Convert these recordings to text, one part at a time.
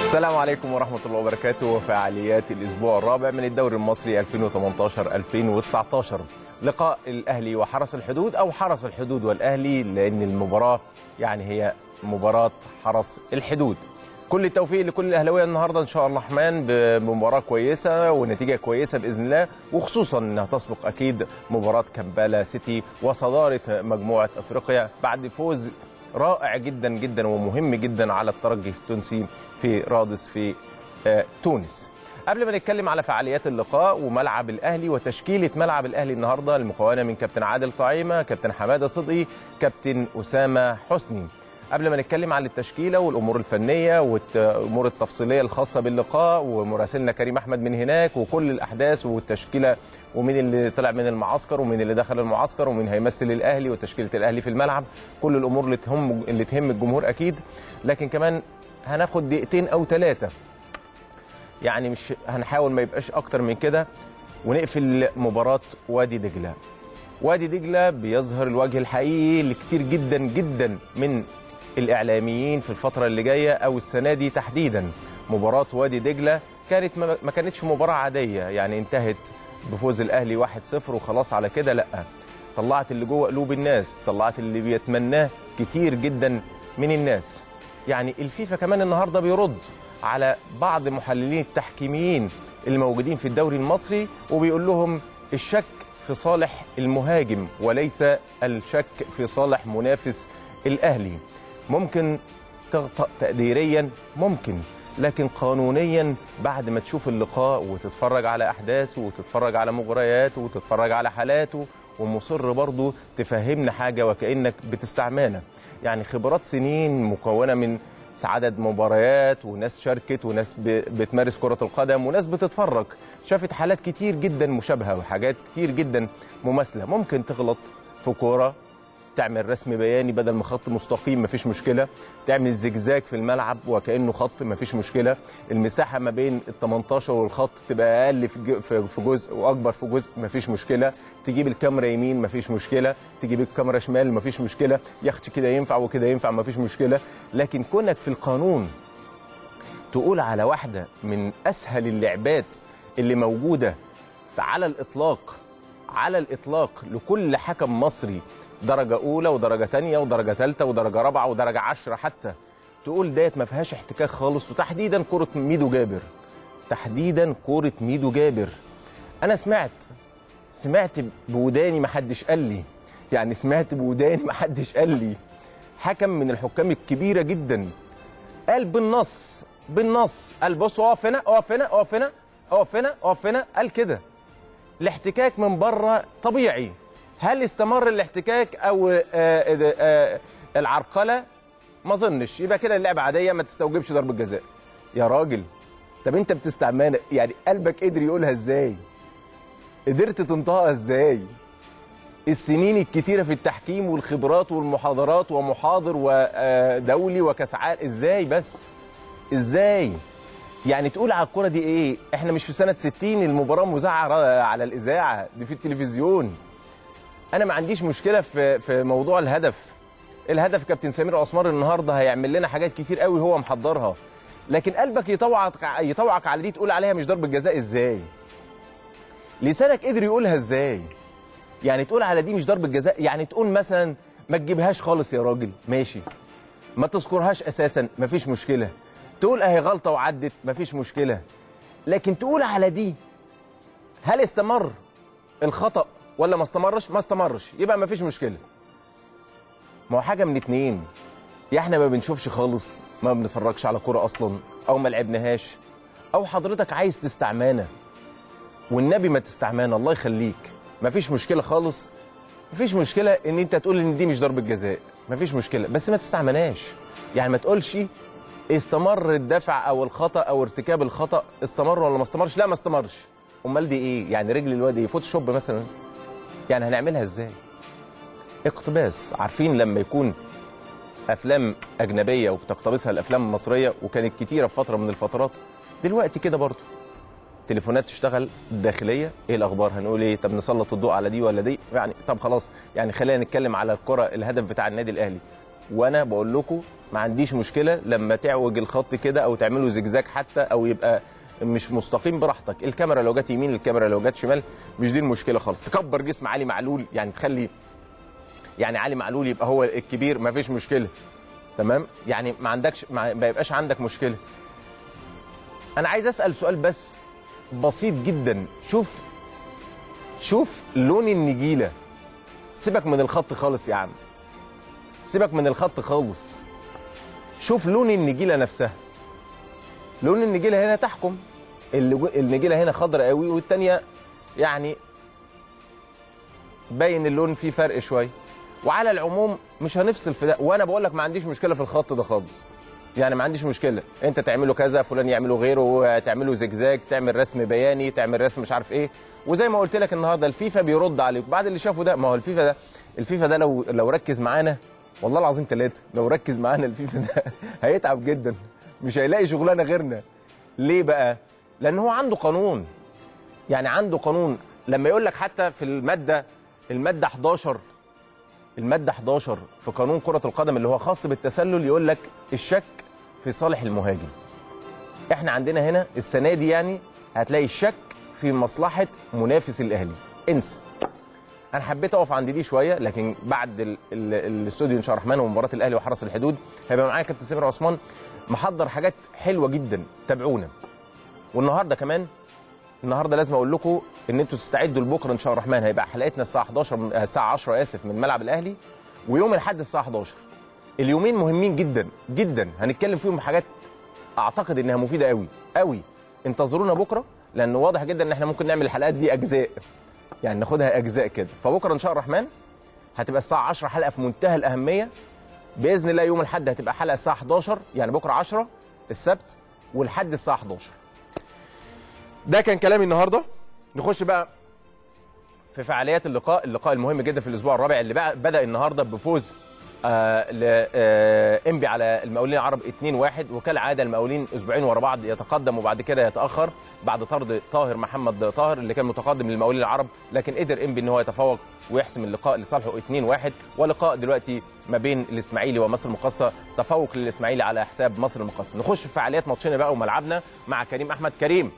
السلام عليكم ورحمة الله وبركاته وفعاليات الأسبوع الرابع من الدوري المصري 2018-2019 لقاء الأهلي وحرس الحدود أو حرس الحدود والأهلي لأن المباراة يعني هي مباراة حرس الحدود كل التوفيق لكل الأهلاوية النهاردة إن شاء الله الرحمن بمباراة كويسة ونتيجة كويسة بإذن الله وخصوصا أنها تسبق أكيد مباراة كامبالا سيتي وصدارة مجموعة أفريقيا بعد فوز رائع جدا جدا ومهم جدا على الترجي التونسي في رادس في آه، تونس قبل ما نتكلم على فعاليات اللقاء وملعب الاهلي وتشكيله ملعب الاهلي النهارده المكونه من كابتن عادل طعيمه كابتن حماده صدقي كابتن اسامه حسني قبل ما نتكلم عن التشكيله والامور الفنيه والامور التفصيليه الخاصه باللقاء ومراسلنا كريم احمد من هناك وكل الاحداث والتشكيله ومين اللي طلع من المعسكر ومين اللي دخل المعسكر ومين هيمثل الاهلي وتشكيله الاهلي في الملعب كل الامور اللي تهم اللي تهم الجمهور اكيد لكن كمان هناخد دقيقتين او ثلاثه يعني مش هنحاول ما يبقاش اكتر من كده ونقفل مباراه وادي دجله وادي دجله بيظهر الوجه الحقيقي لكتير جدا جدا من الاعلاميين في الفتره اللي جايه او السنه دي تحديدا مباراه وادي دجله كانت ما ما كانتش مباراه عاديه يعني انتهت بفوز الاهلي 1-0 وخلاص على كده لا طلعت اللي جوه قلوب الناس طلعت اللي بيتمناه كتير جدا من الناس يعني الفيفا كمان النهارده بيرد على بعض محللين التحكيميين الموجودين في الدوري المصري وبيقول لهم الشك في صالح المهاجم وليس الشك في صالح منافس الاهلي ممكن تخطأ تقديريا ممكن لكن قانونيا بعد ما تشوف اللقاء وتتفرج على احداثه وتتفرج على مغرياته وتتفرج على حالاته ومصر برضو تفهمنا حاجه وكانك بتستعمانا يعني خبرات سنين مكونه من عدد مباريات وناس شاركت وناس ب- بتمارس كرة القدم وناس بتتفرج شافت حالات كتير جدا مشابهة وحاجات كتير جدا مماثلة ممكن تغلط في كورة تعمل رسم بياني بدل ما خط مستقيم مفيش مشكله تعمل زجزاج في الملعب وكانه خط مفيش مشكله المساحه ما بين ال 18 والخط تبقى اقل في ج- في في جزء واكبر في جزء مفيش مشكله تجيب الكاميرا يمين مفيش مشكله تجيب الكاميرا شمال مفيش مشكله يختي كده ينفع وكده ينفع مفيش مشكله لكن كونك في القانون تقول على واحده من اسهل اللعبات اللي موجوده على الاطلاق على الاطلاق لكل حكم مصري درجه اولى ودرجه ثانيه ودرجه ثالثه ودرجه رابعه ودرجه عشرة حتى تقول ديت ما فيهاش احتكاك خالص وتحديدا كره ميدو جابر تحديدا كره ميدو جابر انا سمعت سمعت بوداني ما حدش قال لي يعني سمعت بوداني ما حدش قال لي حكم من الحكام الكبيره جدا قال بالنص بالنص قال بص اقف هنا اقف هنا اقف هنا اقف هنا اقف هنا قال كده الاحتكاك من بره طبيعي هل استمر الاحتكاك او آه، آه، آه، العرقله ما اظنش يبقى كده اللعبه عاديه ما تستوجبش ضربه جزاء يا راجل طب انت بتستعمل يعني قلبك قدر يقولها ازاي قدرت تنطقها ازاي السنين الكتيره في التحكيم والخبرات والمحاضرات ومحاضر ودولي وكاس عالم ازاي بس ازاي يعني تقول على الكرة دي ايه احنا مش في سنة 60 المباراة مذاعة على الإذاعة دي في التلفزيون انا ما عنديش مشكلة في في موضوع الهدف الهدف كابتن سمير عثمان النهارده هيعمل لنا حاجات كتير قوي هو محضرها لكن قلبك يطوعك يطوعك على دي تقول عليها مش ضربة جزاء ازاي لسانك قدر يقولها ازاي يعني تقول على دي مش ضربة جزاء يعني تقول مثلا ما تجيبهاش خالص يا راجل ماشي ما تذكرهاش اساسا مفيش مشكله تقول اهي غلطه وعدت مفيش مشكله لكن تقول على دي هل استمر الخطا ولا ما استمرش ما استمرش يبقى مفيش مشكله ما هو حاجه من اتنين يا احنا ما بنشوفش خالص ما بنتفرجش على كوره اصلا او ما لعبناهاش او حضرتك عايز تستعمانا والنبي ما تستعمانا الله يخليك مفيش مشكله خالص مفيش مشكله ان انت تقول ان دي مش ضربه جزاء مفيش مشكله بس ما تستعملهاش يعني ما تقولش استمر الدفع او الخطا او ارتكاب الخطا استمر ولا ما استمرش لا ما استمرش امال دي ايه يعني رجل الواد ايه فوتوشوب مثلا يعني هنعملها ازاي اقتباس عارفين لما يكون افلام اجنبيه وبتقتبسها الافلام المصريه وكانت كتيره في فتره من الفترات دلوقتي كده برضه تليفونات تشتغل داخليه ايه الاخبار هنقول ايه طب نسلط الضوء على دي ولا دي يعني طب خلاص يعني خلينا نتكلم على الكره الهدف بتاع النادي الاهلي وانا بقول لكم ما عنديش مشكله لما تعوج الخط كده او تعمله زجزاج حتى او يبقى مش مستقيم براحتك الكاميرا لو جت يمين الكاميرا لو جت شمال مش دي المشكله خالص تكبر جسم علي معلول يعني تخلي يعني علي معلول يبقى هو الكبير ما فيش مشكله تمام يعني ما عندكش ما ما يبقاش عندك مشكله انا عايز اسال سؤال بس بسيط جدا شوف شوف لون النجيله سيبك من الخط خالص يا عم سيبك من الخط خالص شوف لون النجيله نفسها لون النجيله هنا تحكم اللي- النجيله هنا خضراء قوي والتانيه يعني باين اللون فيه فرق شويه وعلى العموم مش هنفصل في ده وانا بقول لك ما عنديش مشكله في الخط ده خالص يعني ما عنديش مشكله انت تعمله كذا فلان يعمله غيره تعمله زجزاج تعمل رسم بياني تعمل رسم مش عارف ايه وزي ما قلت لك النهارده الفيفا بيرد عليك بعد اللي شافه ده ما هو الفيفا ده الفيفا ده لو لو ركز معانا والله العظيم ثلاثه لو ركز معانا الفيفا ده هيتعب جدا مش هيلاقي شغلانه غيرنا ليه بقى لان هو عنده قانون يعني عنده قانون لما يقول لك حتى في الماده الماده 11 الماده 11 في قانون كره القدم اللي هو خاص بالتسلل يقول لك الشك في صالح المهاجم احنا عندنا هنا السنه دي يعني هتلاقي الشك في مصلحه منافس الاهلي انسى انا حبيت اقف عند دي شويه لكن بعد ال- ال- الاستوديو ان شاء الله الرحمن ومباراه الاهلي وحرس الحدود هيبقى معايا كابتن سامر عثمان محضر حاجات حلوه جدا تابعونا والنهارده كمان النهارده لازم اقول لكم ان انتوا تستعدوا لبكره ان شاء الله الرحمن هيبقى حلقتنا الساعه 11 من- آه، الساعه 10 اسف من ملعب الاهلي ويوم الاحد الساعه 11 اليومين مهمين جدا جدا هنتكلم فيهم حاجات اعتقد انها مفيده قوي قوي انتظرونا بكره لان واضح جدا ان احنا ممكن نعمل الحلقات دي اجزاء يعني ناخدها اجزاء كده فبكره ان شاء الله الرحمن هتبقى الساعه 10 حلقه في منتهى الاهميه باذن الله يوم الاحد هتبقى حلقه الساعه 11 يعني بكره 10 السبت والحد الساعه 11 ده كان كلامي النهارده نخش بقى في فعاليات اللقاء اللقاء المهم جدا في الاسبوع الرابع اللي بقى بدا النهارده بفوز آه لانبي على المقاولين العرب 2-1 وكالعاده المقاولين اسبوعين ورا بعض يتقدم وبعد كده يتاخر بعد طرد طاهر محمد طاهر اللي كان متقدم للمقاولين العرب لكن قدر انبي ان هو يتفوق ويحسم اللقاء لصالحه 2-1 ولقاء دلوقتي ما بين الاسماعيلي ومصر المقاصه تفوق للاسماعيلي على حساب مصر المقاصه نخش في فعاليات ماتشنا بقى وملعبنا مع كريم احمد كريم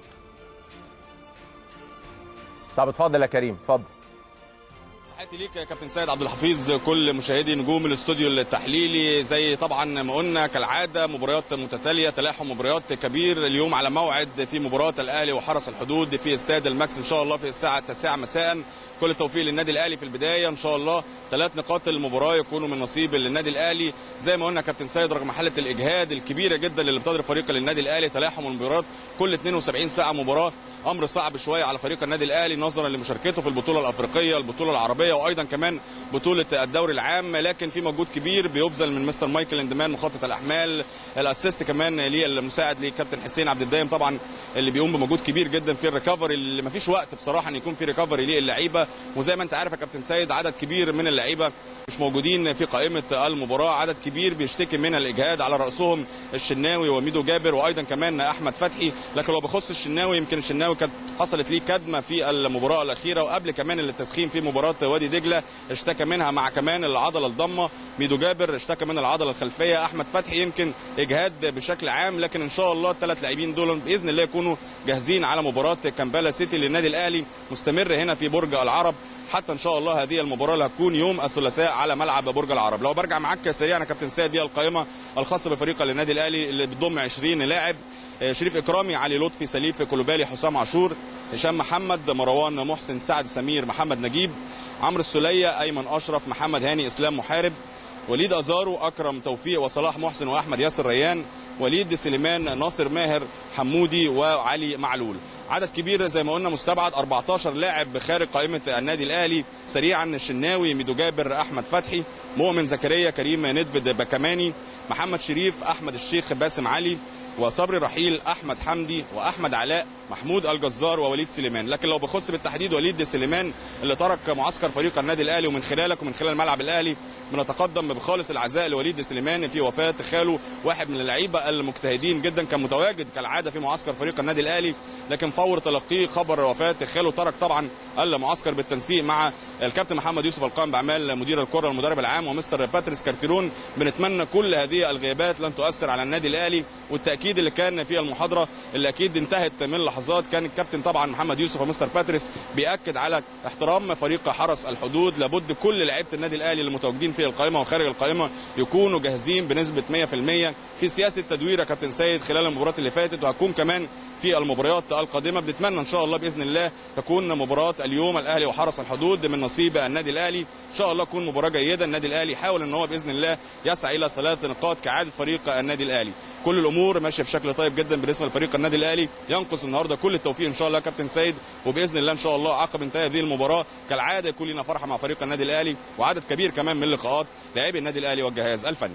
طب اتفضل يا كريم اتفضل تحياتي ليك يا كابتن سيد عبد الحفيظ كل مشاهدي نجوم الاستوديو التحليلي زي طبعا ما قلنا كالعاده مباريات متتاليه تلاحم مباريات كبير اليوم على موعد في مباراه الاهلي وحرس الحدود في استاد الماكس ان شاء الله في الساعه 9 مساء كل التوفيق للنادي الاهلي في البدايه ان شاء الله ثلاث نقاط المباراه يكونوا من نصيب النادي الاهلي زي ما قلنا كابتن سيد رغم حاله الاجهاد الكبيره جدا اللي بتضرب فريق النادي الاهلي تلاحم المباريات كل 72 ساعه مباراه امر صعب شويه على فريق النادي الاهلي نظرا لمشاركته في البطوله الافريقيه البطوله العربيه وايضا كمان بطوله الدوري العام لكن في مجهود كبير بيبذل من مستر مايكل اندمان مخطط الاحمال الاسيست كمان للمساعد لكابتن حسين عبد الدايم طبعا اللي بيقوم بمجهود كبير جدا في الريكفري اللي ما فيش وقت بصراحه ان يكون في ريكفري للعيبه وزي ما انت عارف يا كابتن سيد عدد كبير من اللعيبه مش موجودين في قائمه المباراه عدد كبير بيشتكي من الاجهاد على راسهم الشناوي وميدو جابر وايضا كمان احمد فتحي لكن لو بخص الشناوي يمكن الشناوي كانت حصلت ليه كدمه في المباراه الاخيره وقبل كمان التسخين في مباراه وادي دجله اشتكى منها مع كمان العضله الضمه ميدو جابر اشتكى من العضله الخلفيه احمد فتحي يمكن اجهاد بشكل عام لكن ان شاء الله الثلاث لاعبين دول باذن الله يكونوا جاهزين على مباراه كامبالا سيتي للنادي الاهلي مستمر هنا في برج العرب حتى ان شاء الله هذه المباراه اللي هتكون يوم الثلاثاء على ملعب برج العرب لو برجع معاك سريعا يا كابتن سيد دي القائمه الخاصه بفريق النادي الاهلي اللي بتضم 20 لاعب شريف اكرامي علي لطفي سليف كلوبالي حسام عاشور هشام محمد مروان محسن سعد سمير محمد نجيب عمرو السوليه ايمن اشرف محمد هاني اسلام محارب وليد ازارو اكرم توفيق وصلاح محسن واحمد ياسر ريان وليد سليمان ناصر ماهر حمودي وعلي معلول عدد كبير زي ما قلنا مستبعد 14 لاعب خارج قائمه النادي الاهلي سريعا الشناوي ميدو جابر احمد فتحي مؤمن زكريا كريم ندفد بكماني محمد شريف احمد الشيخ باسم علي وصبري رحيل احمد حمدي واحمد علاء محمود الجزار ووليد سليمان لكن لو بخص بالتحديد وليد سليمان اللي ترك معسكر فريق النادي الاهلي ومن خلالك ومن خلال ملعب الاهلي بنتقدم بخالص العزاء لوليد سليمان في وفاه خاله واحد من اللعيبه المجتهدين جدا كان متواجد كالعاده في معسكر فريق النادي الاهلي لكن فور تلقيه خبر وفاه خاله ترك طبعا المعسكر بالتنسيق مع الكابتن محمد يوسف القائم باعمال مدير الكره المدرب العام ومستر باتريس كارتيرون بنتمنى كل هذه الغيابات لن تؤثر على النادي الاهلي والتاكيد اللي كان في المحاضره اللي اكيد انتهت من لحظات كان الكابتن طبعا محمد يوسف ومستر باتريس بياكد على احترام فريق حرس الحدود لابد كل لعيبه النادي الاهلي اللي متواجدين في القائمه وخارج القائمه يكونوا جاهزين بنسبه 100% في سياسه تدوير يا كابتن سيد خلال المباريات اللي فاتت وهتكون كمان في المباريات القادمه بنتمنى ان شاء الله باذن الله تكون مباراه اليوم الاهلي وحرس الحدود من نصيب النادي الاهلي ان شاء الله تكون مباراه جيده النادي الاهلي يحاول ان هو باذن الله يسعى الى ثلاث نقاط كعاده فريق النادي الاهلي كل الامور ماشيه بشكل طيب جدا بالنسبه لفريق النادي الاهلي ينقص النهارده كل التوفيق ان شاء الله كابتن سيد وباذن الله ان شاء الله عقب انتهاء هذه المباراه كالعاده يكون لنا فرحه مع فريق النادي الاهلي وعدد كبير كمان من لقاءات لاعبي النادي الاهلي والجهاز الفني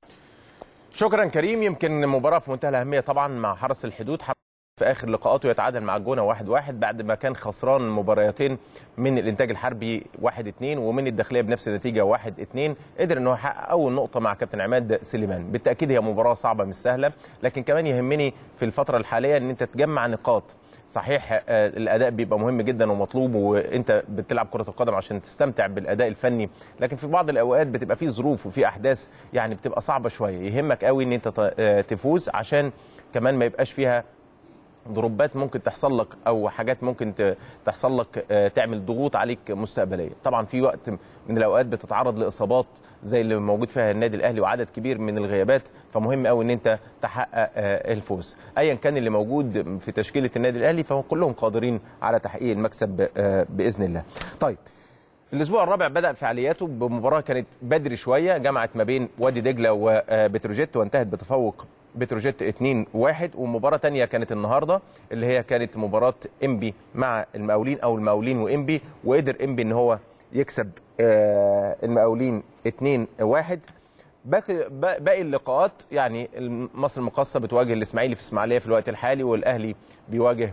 شكرا كريم يمكن مباراه في منتهى الاهميه طبعا مع حرس الحدود في اخر لقاءاته يتعادل مع الجونه 1-1 واحد واحد بعد ما كان خسران مباريتين من الانتاج الحربي 1-2 ومن الداخليه بنفس النتيجه 1-2 قدر ان هو يحقق اول نقطه مع كابتن عماد سليمان بالتاكيد هي مباراه صعبه مش سهله لكن كمان يهمني في الفتره الحاليه ان انت تجمع نقاط صحيح الاداء بيبقى مهم جدا ومطلوب وانت بتلعب كره القدم عشان تستمتع بالاداء الفني لكن في بعض الاوقات بتبقى في ظروف وفي احداث يعني بتبقى صعبه شويه يهمك قوي ان انت تفوز عشان كمان ما يبقاش فيها ضربات ممكن تحصل لك او حاجات ممكن تحصل لك تعمل ضغوط عليك مستقبليه طبعا في وقت من الاوقات بتتعرض لاصابات زي اللي موجود فيها النادي الاهلي وعدد كبير من الغيابات فمهم قوي ان انت تحقق الفوز ايا كان اللي موجود في تشكيله النادي الاهلي فهم كلهم قادرين على تحقيق المكسب باذن الله طيب الاسبوع الرابع بدا فعالياته بمباراه كانت بدري شويه جمعت ما بين وادي دجله وبتروجيت وانتهت بتفوق بتروجيت 2 1 ومباراه ثانيه كانت النهارده اللي هي كانت مباراه انبي مع المقاولين او المقاولين وانبي وقدر انبي ان هو يكسب المقاولين 2 1 باقي باقي اللقاءات يعني مصر المقاصه بتواجه الاسماعيلي في اسماعيليه في الوقت الحالي والاهلي بيواجه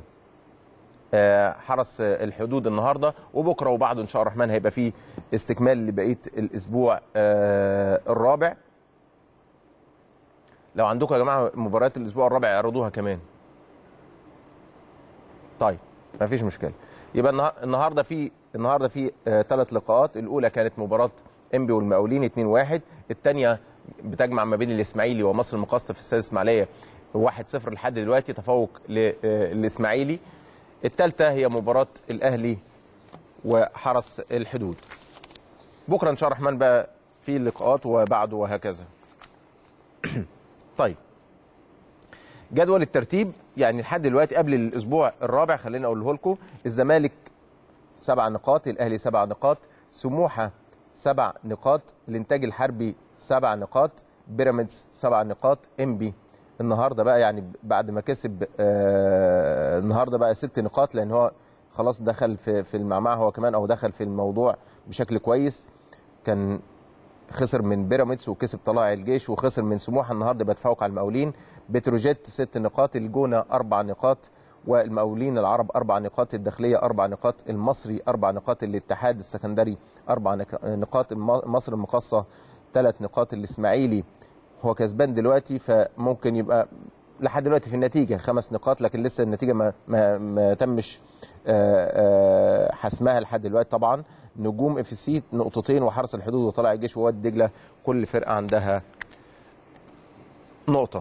حرس الحدود النهارده وبكره وبعده ان شاء الله الرحمن هيبقى فيه استكمال لبقيه الاسبوع الرابع لو عندكم يا جماعه مباريات الاسبوع الرابع اعرضوها كمان طيب ما فيش مشكله يبقى النهارده في النهارده في ثلاث لقاءات الاولى كانت مباراه انبي والمقاولين 2-1 الثانيه بتجمع ما بين الاسماعيلي ومصر المقاصه في السادس اسماعيليه 1-0 لحد دلوقتي تفوق للاسماعيلي الثالثه هي مباراه الاهلي وحرس الحدود بكره ان شاء الله الرحمن بقى في لقاءات وبعده وهكذا طيب جدول الترتيب يعني لحد دلوقتي قبل الاسبوع الرابع خلينا اقوله لكم الزمالك سبع نقاط الاهلي سبع نقاط سموحه سبع نقاط الانتاج الحربي سبع نقاط بيراميدز سبع نقاط انبي النهارده بقى يعني بعد ما كسب آه النهارده بقى ست نقاط لان هو خلاص دخل في في المعمعه هو كمان او دخل في الموضوع بشكل كويس كان خسر من بيراميدز وكسب طلائع الجيش وخسر من سموحه النهارده بيتفوق على المقاولين بتروجيت ست نقاط الجونه اربع نقاط والمقاولين العرب اربع نقاط الداخليه اربع نقاط المصري اربع نقاط الاتحاد السكندري اربع نقاط مصر المقاصه ثلاث نقاط الاسماعيلي هو كسبان دلوقتي فممكن يبقى لحد دلوقتي في النتيجه خمس نقاط لكن لسه النتيجه ما ما, ما تمش حسمها لحد دلوقتي طبعا نجوم اف سي نقطتين وحرس الحدود وطلع الجيش وواد دجله كل فرقه عندها نقطه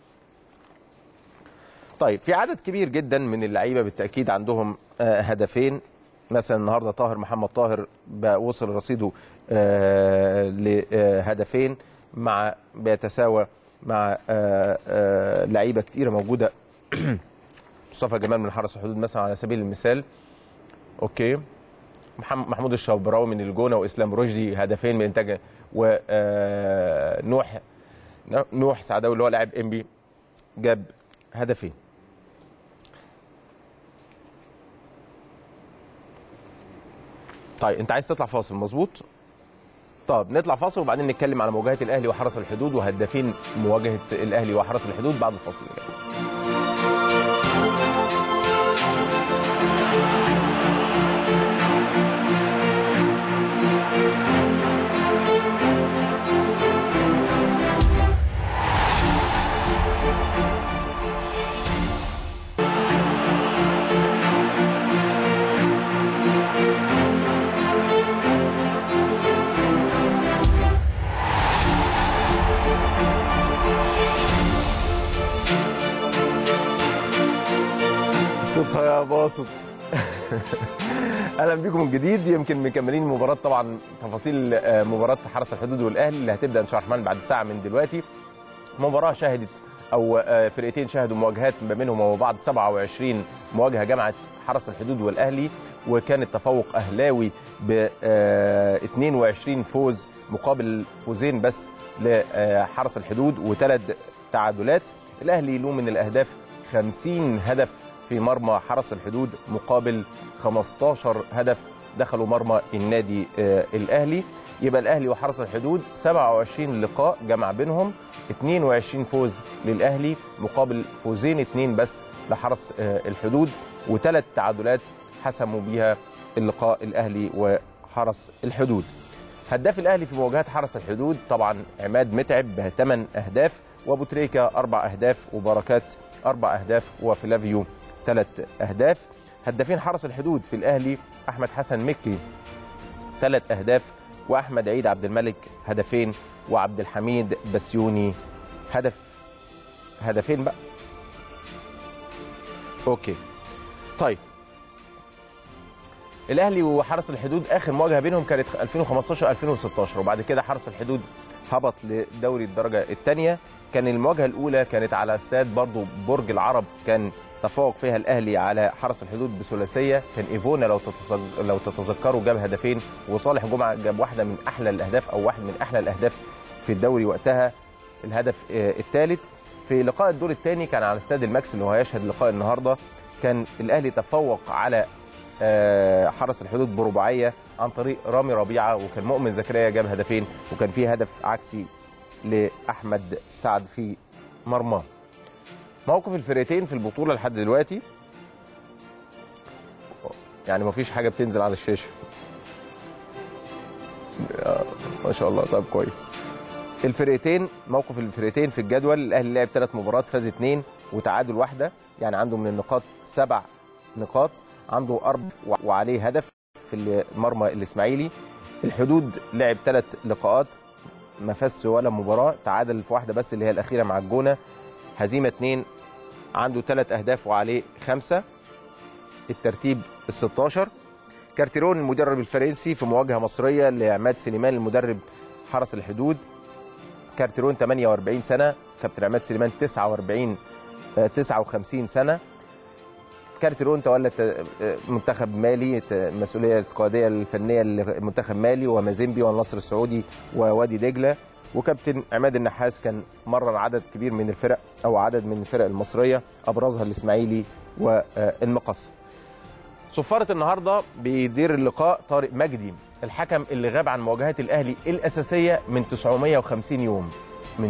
طيب في عدد كبير جدا من اللعيبه بالتاكيد عندهم هدفين مثلا النهارده طاهر محمد طاهر وصل رصيده لهدفين مع بيتساوى مع لعيبه كتيره موجوده مصطفى جمال من حرس الحدود مثلا على سبيل المثال اوكي محمود الشبراوي من الجونه واسلام رشدي هدفين من انتاج ونوح نوح سعداوي اللي هو لاعب انبي جاب هدفين طيب انت عايز تطلع فاصل مظبوط طب نطلع فاصل وبعدين نتكلم على مواجهه الاهلي وحرس الحدود وهدافين مواجهه الاهلي وحرس الحدود بعد الفاصل الجاي باسط يا باسط اهلا بكم من جديد يمكن مكملين مباراه طبعا تفاصيل آه، مباراه حرس الحدود والاهلي اللي هتبدا ان شاء الله الرحمن بعد ساعه من دلوقتي مباراه شهدت او آه، فرقتين شهدوا مواجهات ما بينهم وما بعض 27 مواجهه جمعت حرس الحدود والاهلي وكان التفوق اهلاوي ب آه، 22 فوز مقابل فوزين بس لحرس الحدود وثلاث تعادلات الاهلي له من الاهداف 50 هدف في مرمى حرس الحدود مقابل 15 هدف دخلوا مرمى النادي آه، الاهلي يبقى الاهلي وحرس الحدود 27 لقاء جمع بينهم 22 فوز للاهلي مقابل فوزين اثنين بس لحرس آه، الحدود وثلاث تعادلات حسموا بيها اللقاء الاهلي وحرس الحدود هداف الاهلي في مواجهات حرس الحدود طبعا عماد متعب بثمان اهداف وابو تريكه اربع اهداف وبركات اربع اهداف وفلافيو ثلاث اهداف هدافين حرس الحدود في الاهلي احمد حسن مكي ثلاث اهداف واحمد عيد عبد الملك هدفين وعبد الحميد بسيوني هدف هدفين بقى اوكي طيب الاهلي وحرس الحدود اخر مواجهه بينهم كانت 2015 2016 وبعد كده حرس الحدود هبط لدوري الدرجه الثانيه كان المواجهه الاولى كانت على استاد برضو برج العرب كان تفوق فيها الاهلي على حرس الحدود بثلاثيه كان ايفونا لو تتذك- لو تتذكروا جاب هدفين وصالح جمعه جاب واحده من احلى الاهداف او واحد من احلى الاهداف في الدوري وقتها الهدف آه، الثالث في لقاء الدور الثاني كان على استاد الماكس اللي هو هيشهد لقاء النهارده كان الاهلي تفوق على آه، حرس الحدود برباعيه عن طريق رامي ربيعه وكان مؤمن زكريا جاب هدفين وكان في هدف عكسي لاحمد سعد في مرماه موقف الفرقتين في البطوله لحد دلوقتي يعني ما فيش حاجه بتنزل على الشاشه آه، ما شاء الله طب كويس الفرقتين موقف الفرقتين في الجدول الاهلي لعب ثلاث مباريات فاز اثنين وتعادل واحده يعني عنده من النقاط سبع نقاط عنده اربع وعليه هدف في المرمى الاسماعيلي الحدود لعب ثلاث لقاءات ما فازش ولا مباراه تعادل في واحده بس اللي هي الاخيره مع الجونه هزيمه اثنين عنده ثلاث اهداف وعليه خمسه الترتيب ال 16 كارتيرون المدرب الفرنسي في مواجهه مصريه لعماد سليمان المدرب حرس الحدود كارتيرون 48 سنه كابتن عماد سليمان 49 آه، 59 سنه كارتيرون تولى ت- آه، منتخب مالي ت- المسؤوليه القياديه الفنيه لمنتخب مالي ومازيمبي والنصر السعودي ووادي دجله وكابتن عماد النحاس كان مرن عدد كبير من الفرق او عدد من الفرق المصريه ابرزها الاسماعيلي والمقص صفارة النهارده بيدير اللقاء طارق مجدي الحكم اللي غاب عن مواجهات الاهلي الاساسيه من 950 يوم من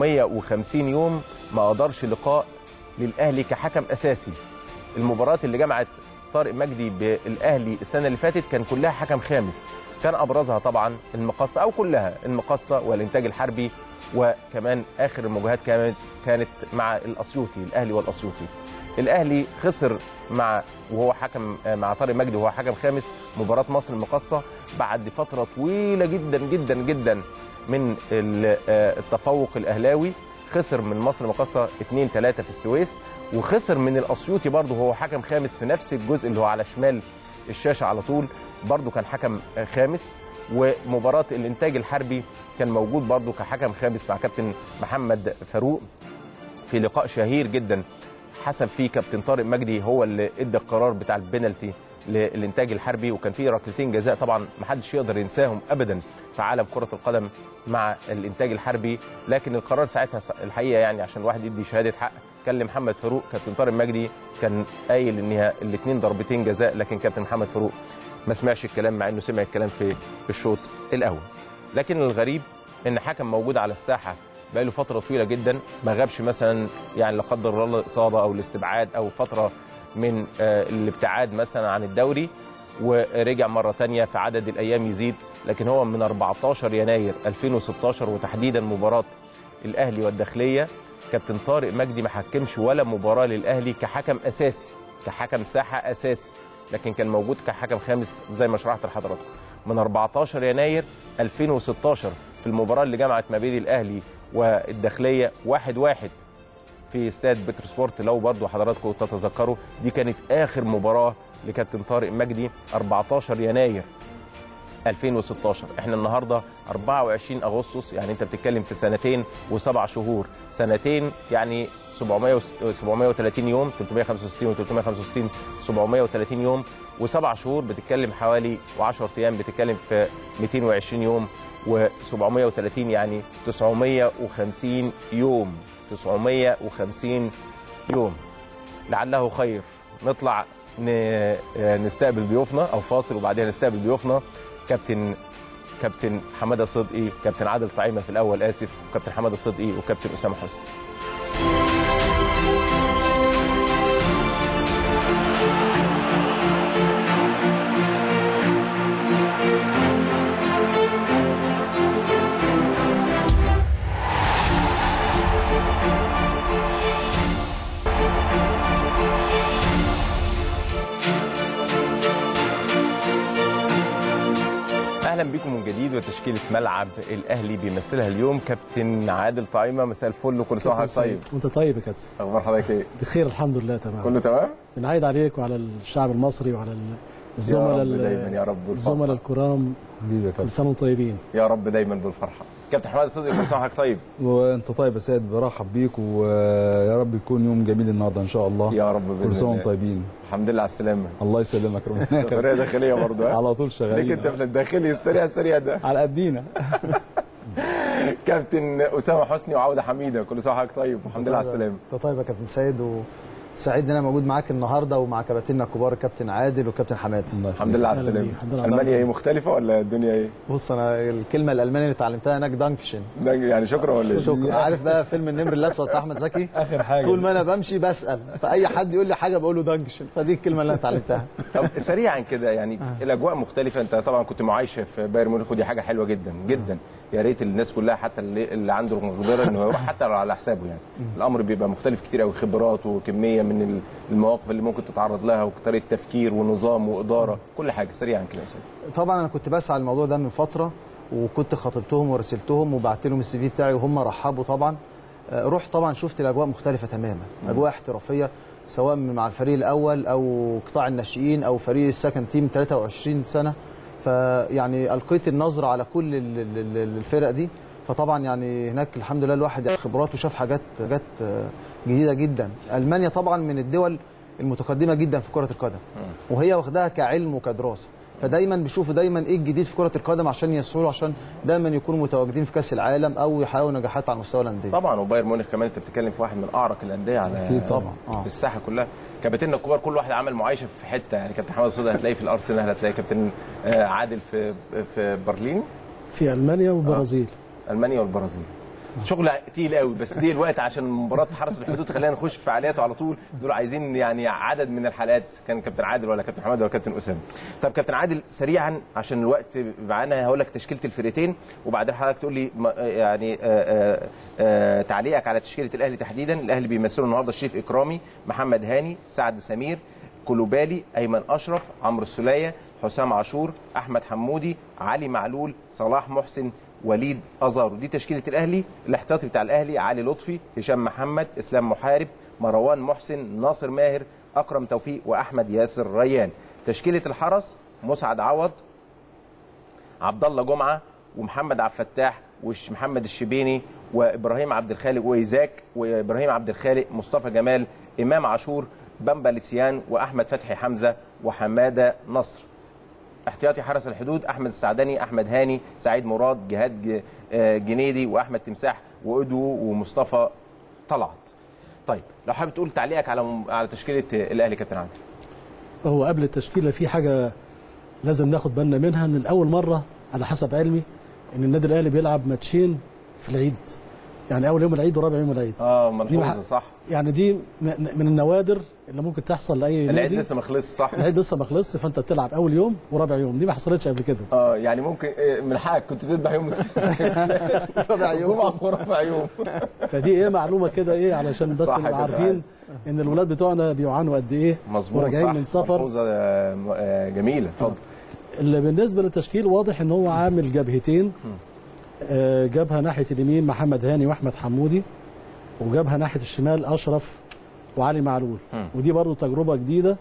950 يوم ما قدرش لقاء للاهلي كحكم اساسي المباراه اللي جمعت طارق مجدي بالاهلي السنه اللي فاتت كان كلها حكم خامس كان ابرزها طبعا المقصه او كلها المقصه والانتاج الحربي وكمان اخر المواجهات كانت كانت مع الاسيوطي الاهلي والاسيوطي الاهلي خسر مع وهو حكم مع طارق مجدي وهو حكم خامس مباراه مصر المقصه بعد فتره طويله جدا جدا جدا من ال- آه، التفوق الاهلاوي خسر من مصر المقصه 2 3 في السويس وخسر من الاسيوطي برضه وهو حكم خامس في نفس الجزء اللي هو على شمال الشاشه على طول برضه كان حكم آه، خامس ومباراه الانتاج الحربي كان موجود برضه كحكم خامس مع كابتن محمد فاروق في لقاء شهير جدا حسب فيه كابتن طارق مجدي هو اللي ادى القرار بتاع البنالتي للانتاج الحربي وكان فيه ركلتين جزاء طبعا ما حدش يقدر ينساهم ابدا في عالم كره القدم مع الانتاج الحربي لكن القرار ساعتها الحقيقه يعني عشان الواحد يدي شهاده حق كان لمحمد فاروق كابتن طارق مجدي كان قايل ان الاثنين ضربتين جزاء لكن كابتن محمد فاروق ما سمعش الكلام مع انه سمع الكلام في الشوط الاول لكن الغريب ان حكم موجود على الساحه بقاله فتره طويله جدا ما غابش مثلا يعني لا قدر الله الاصابه او الاستبعاد او فتره من آه، الابتعاد مثلا عن الدوري ورجع مره تانية في عدد الايام يزيد لكن هو من 14 يناير 2016 وتحديدا مباراه الاهلي والداخليه كابتن طارق مجدي ما حكمش ولا مباراه للاهلي كحكم اساسي كحكم ساحه اساسي لكن كان موجود كحكم خامس زي ما شرحت لحضراتكم من 14 يناير 2016 في المباراه اللي جمعت ما بين الاهلي والداخليه واحد واحد في في استاد بتر سبورت لو برضو حضراتكم تتذكروا دي كانت اخر مباراه لكابتن طارق مجدي 14 يناير 2016 احنا النهارده 24 اغسطس يعني انت بتتكلم في سنتين وسبع شهور سنتين يعني 700 730 يوم 365 و 365 730 يوم وسبع شهور بتتكلم حوالي و10 ايام بتتكلم في 220 يوم و730 يعني 950 يوم 950 يوم لعله خير نطلع ن- نستقبل ضيوفنا او فاصل وبعدين نستقبل ضيوفنا كابتن كابتن حماده صدقي كابتن عادل طعيمه في الاول اسف وكابتن حماده صدقي وكابتن اسامه حسني اهلا بكم من جديد وتشكيله ملعب الاهلي بيمثلها اليوم كابتن عادل طعيمه مساء الفل وكل سنه وحضرتك طيب وانت طيب يا كابتن اخبار حضرتك ايه بخير الحمد لله تمام كله تمام بنعيد عليك وعلى الشعب المصري وعلى ال- الزملاء يا رب ال- دايما يا رب بالفرحة. الزملاء الكرام حبيبي يا كل كابتن سنه وانتم طيبين يا رب دايما بالفرحه كابتن حماده صدقي كل سنه وحضرتك طيب وانت طيب يا سيد برحب بيك ويا رب يكون يوم جميل النهارده ان شاء الله يا رب كل باذن سنه الله وانتم طيبين الحمد لله على السلامه الله يسلمك ربنا سفريه داخليه برضه ها؟ على طول ليك شغالين انت في الداخلي السريع السريع ده على قدينا كابتن اسامه حسني وعوده حميده كل سنه وحضرتك طيب والحمد لله على السلامه انت طيب يا كابتن سيد وسعيد ان انا موجود معاك النهارده ومع كباتننا الكبار الكابتن عادل وكابتن حماد الله الحمد لله على أهلا السلامه بيك. الحمد لله على المانيا ايه مختلفه ولا الدنيا ايه بص انا الكلمه الالمانيه اللي اتعلمتها هناك دانكشن ده يعني شكرا ولا ايه شكرا عارف بقى فيلم النمر الاسود بتاع احمد زكي اخر حاجه طول ما انا بمشي بسال فاي حد يقول لي حاجه بقول له دانكشن فدي الكلمه اللي انا اتعلمتها طب سريعا كده يعني الاجواء مختلفه انت طبعا كنت معايشه في بايرن ميونخ ودي حاجه حلوه جدا جدا يا ريت الناس كلها حتى اللي, اللي عنده مقدره انه يروح حتى لو على حسابه يعني الامر بيبقى مختلف كتير قوي خبرات وكميه من المواقف اللي ممكن تتعرض لها وطريقه تفكير ونظام واداره كل حاجه سريعا كده يا سيدي طبعا انا كنت بسعى الموضوع ده من فتره وكنت خاطبتهم ورسلتهم وبعت لهم السي في بتاعي وهم رحبوا طبعا آه، رحت طبعا شفت الاجواء مختلفه تماما اجواء احترافيه سواء مع الفريق الاول او قطاع الناشئين او فريق السكند تيم 23 سنه فيعني القيت النظره على كل ال- ال- ال- الفرق دي فطبعا يعني هناك الحمد لله الواحد خبرات وشاف حاجات حاجات آه، جديده جدا المانيا طبعا من الدول المتقدمه جدا في كره القدم وهي واخداها كعلم وكدراسه فدايما بيشوفوا دايما ايه الجديد في كره القدم عشان يسهلوا عشان دايما يكونوا متواجدين في كاس العالم او يحققوا نجاحات على مستوى الانديه طبعا وبايرن ميونخ كمان انت بتتكلم في واحد من اعرق الانديه على أكيد طبعا. آه. في الساحه كلها كابتننا الكبار كل واحد عمل معايشه في حته يعني كابتن حماد صدقي هتلاقيه في الارسنال هتلاقي كابتن آه، عادل في في برلين في المانيا والبرازيل المانيا والبرازيل شغل تقيل قوي بس دي الوقت عشان مباراه حرس الحدود خلينا نخش في فعالياته على طول دول عايزين يعني عدد من الحلقات كان كابتن عادل ولا كابتن حماد ولا كابتن اسامه طب كابتن عادل سريعا عشان الوقت معانا هقول لك تشكيله الفرقتين وبعدين حضرتك تقول لي ما- يعني آه، آه، آه، تعليقك على تشكيله الاهلي تحديدا الاهلي بيمثلوا النهارده الشريف اكرامي محمد هاني سعد سمير كلوبالي ايمن اشرف عمرو السوليه حسام عاشور احمد حمودي علي معلول صلاح محسن وليد ازارو دي تشكيله الاهلي الاحتياطي بتاع الاهلي علي لطفي هشام محمد اسلام محارب مروان محسن ناصر ماهر اكرم توفيق واحمد ياسر ريان تشكيله الحرس مسعد عوض عبد الله جمعه ومحمد عبد الفتاح ومحمد الشبيني وابراهيم عبد الخالق وايزاك وابراهيم عبد الخالق مصطفى جمال امام عاشور بامبا لسيان واحمد فتحي حمزه وحماده نصر احتياطي حرس الحدود احمد السعدني احمد هاني سعيد مراد جهاد ج- آه، جنيدي واحمد تمساح وادو ومصطفى طلعت طيب لو حابب تقول تعليقك على على تشكيله الاهلي كابتن عادل هو قبل التشكيله في حاجه لازم ناخد بالنا منها ان الاول مره على حسب علمي ان النادي الاهلي بيلعب ماتشين في العيد يعني اول يوم العيد ورابع يوم العيد اه دي ملحوظه مح- صح يعني دي م- من النوادر اللي ممكن تحصل لاي العيد نادي لسه ما خلصش صح العيد لسه ما خلصش فانت بتلعب اول يوم ورابع يوم دي ما حصلتش قبل كده اه يعني ممكن آه، من حقك كنت تذبح يوم رابع يوم جمعه ورابع يوم فدي ايه معلومه كده ايه علشان بس صح نبقى كده، عارفين ان الولاد بتوعنا بيعانوا قد ايه مظبوط وراجعين صح من سفر ملحوظة، آه، آه، جميله اتفضل اللي بالنسبه للتشكيل واضح ان هو عامل جبهتين آه، جبهه ناحيه اليمين محمد هاني واحمد حمودي وجابها ناحيه الشمال اشرف وعلي معلول مم. ودي برضو تجربه جديده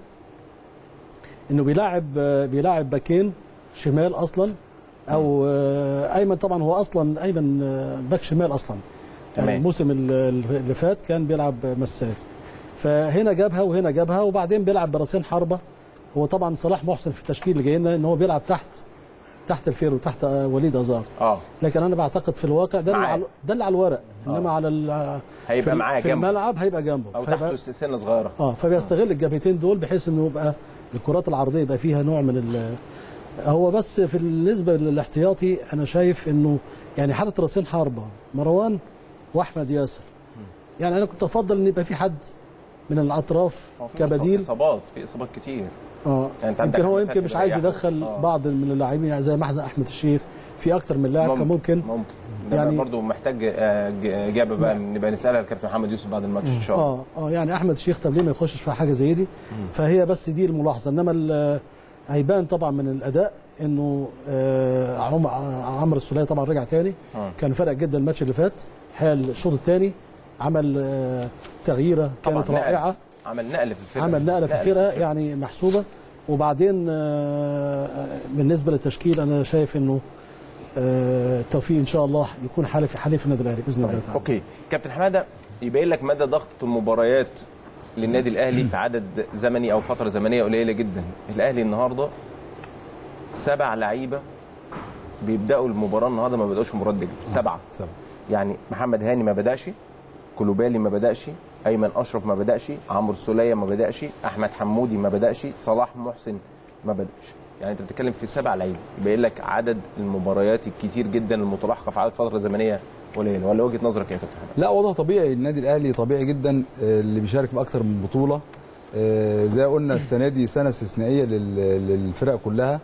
انه بيلاعب بيلاعب باكين شمال اصلا او آه، ايمن طبعا هو اصلا ايمن آه، باك شمال اصلا يعني تمام. الموسم ال- اللي فات كان بيلعب مساك فهنا جابها وهنا جابها وبعدين بيلعب براسين حربه هو طبعا صلاح محسن في التشكيل اللي جاي لنا ان هو بيلعب تحت تحت الفيرو تحت آه، وليد ازار اه لكن انا بعتقد في الواقع ده اللي معاه. على ده اللي على الورق انما على ال- هيبقى في, معاه في جنبه. الملعب هيبقى جنبه او فيبقى- تحته سنه صغيره اه فبيستغل الجبهتين دول بحيث انه يبقى الكرات العرضيه يبقى فيها نوع من ال هو بس في بالنسبه للاحتياطي انا شايف انه يعني حاله راسين حربه مروان واحمد ياسر يعني انا كنت افضل ان يبقى في حد من الاطراف هو في كبديل اصابات في اصابات كتير اه يعني أنت عندك يمكن هو أحمد يمكن فتحي مش عايز بيريحه. يدخل آه. بعض من اللاعبين يعني زي محزن احمد الشيخ في اكتر من لاعب كان ممكن ممكن يعني يعني- برضه محتاج آه، ج- اجابه بقى نبقى نسالها للكابتن محمد يوسف بعد الماتش ان شاء الله اه اه يعني احمد شيخ طب ليه ما يخشش في حاجه زي دي فهي بس دي الملاحظه انما ال- هيبان طبعا من الاداء انه آه عم- عمرو السوليه طبعا رجع تاني آه. كان فرق جدا الماتش اللي فات حال الشوط الثاني عمل آه تغييره طبعاً كانت نقل. رائعه عمل نقل في الفرقه عمل نقله في الفرقه يعني محسوبه وبعدين آه، بالنسبه للتشكيل انا شايف انه آه، التوفيق ان شاء الله يكون حالف حليف النادي الاهلي باذن الله طيب. تعالى اوكي كابتن حماده يبين لك مدى ضغط المباريات للنادي الاهلي في عدد زمني او فتره زمنيه قليله جدا الاهلي النهارده سبع لعيبه بيبداوا المباراه النهارده ما بداوش مباراه دجله سبعه سبعة. يعني محمد هاني ما بداش كلوبالي ما بداش ايمن اشرف ما بداش عمرو السوليه ما بداش احمد حمودي ما بداش صلاح محسن ما بداش يعني انت بتتكلم في سبع لعيبه يبين لك عدد المباريات الكتير جدا المتلاحقه في عدد فتره زمنيه قليله ولا وجهه نظرك يا كابتن حماده لا وضع طبيعي النادي الاهلي طبيعي جدا آه، اللي بيشارك في اكتر من بطوله آه، زي قلنا السنه دي سنه استثنائيه لل- للفرق كلها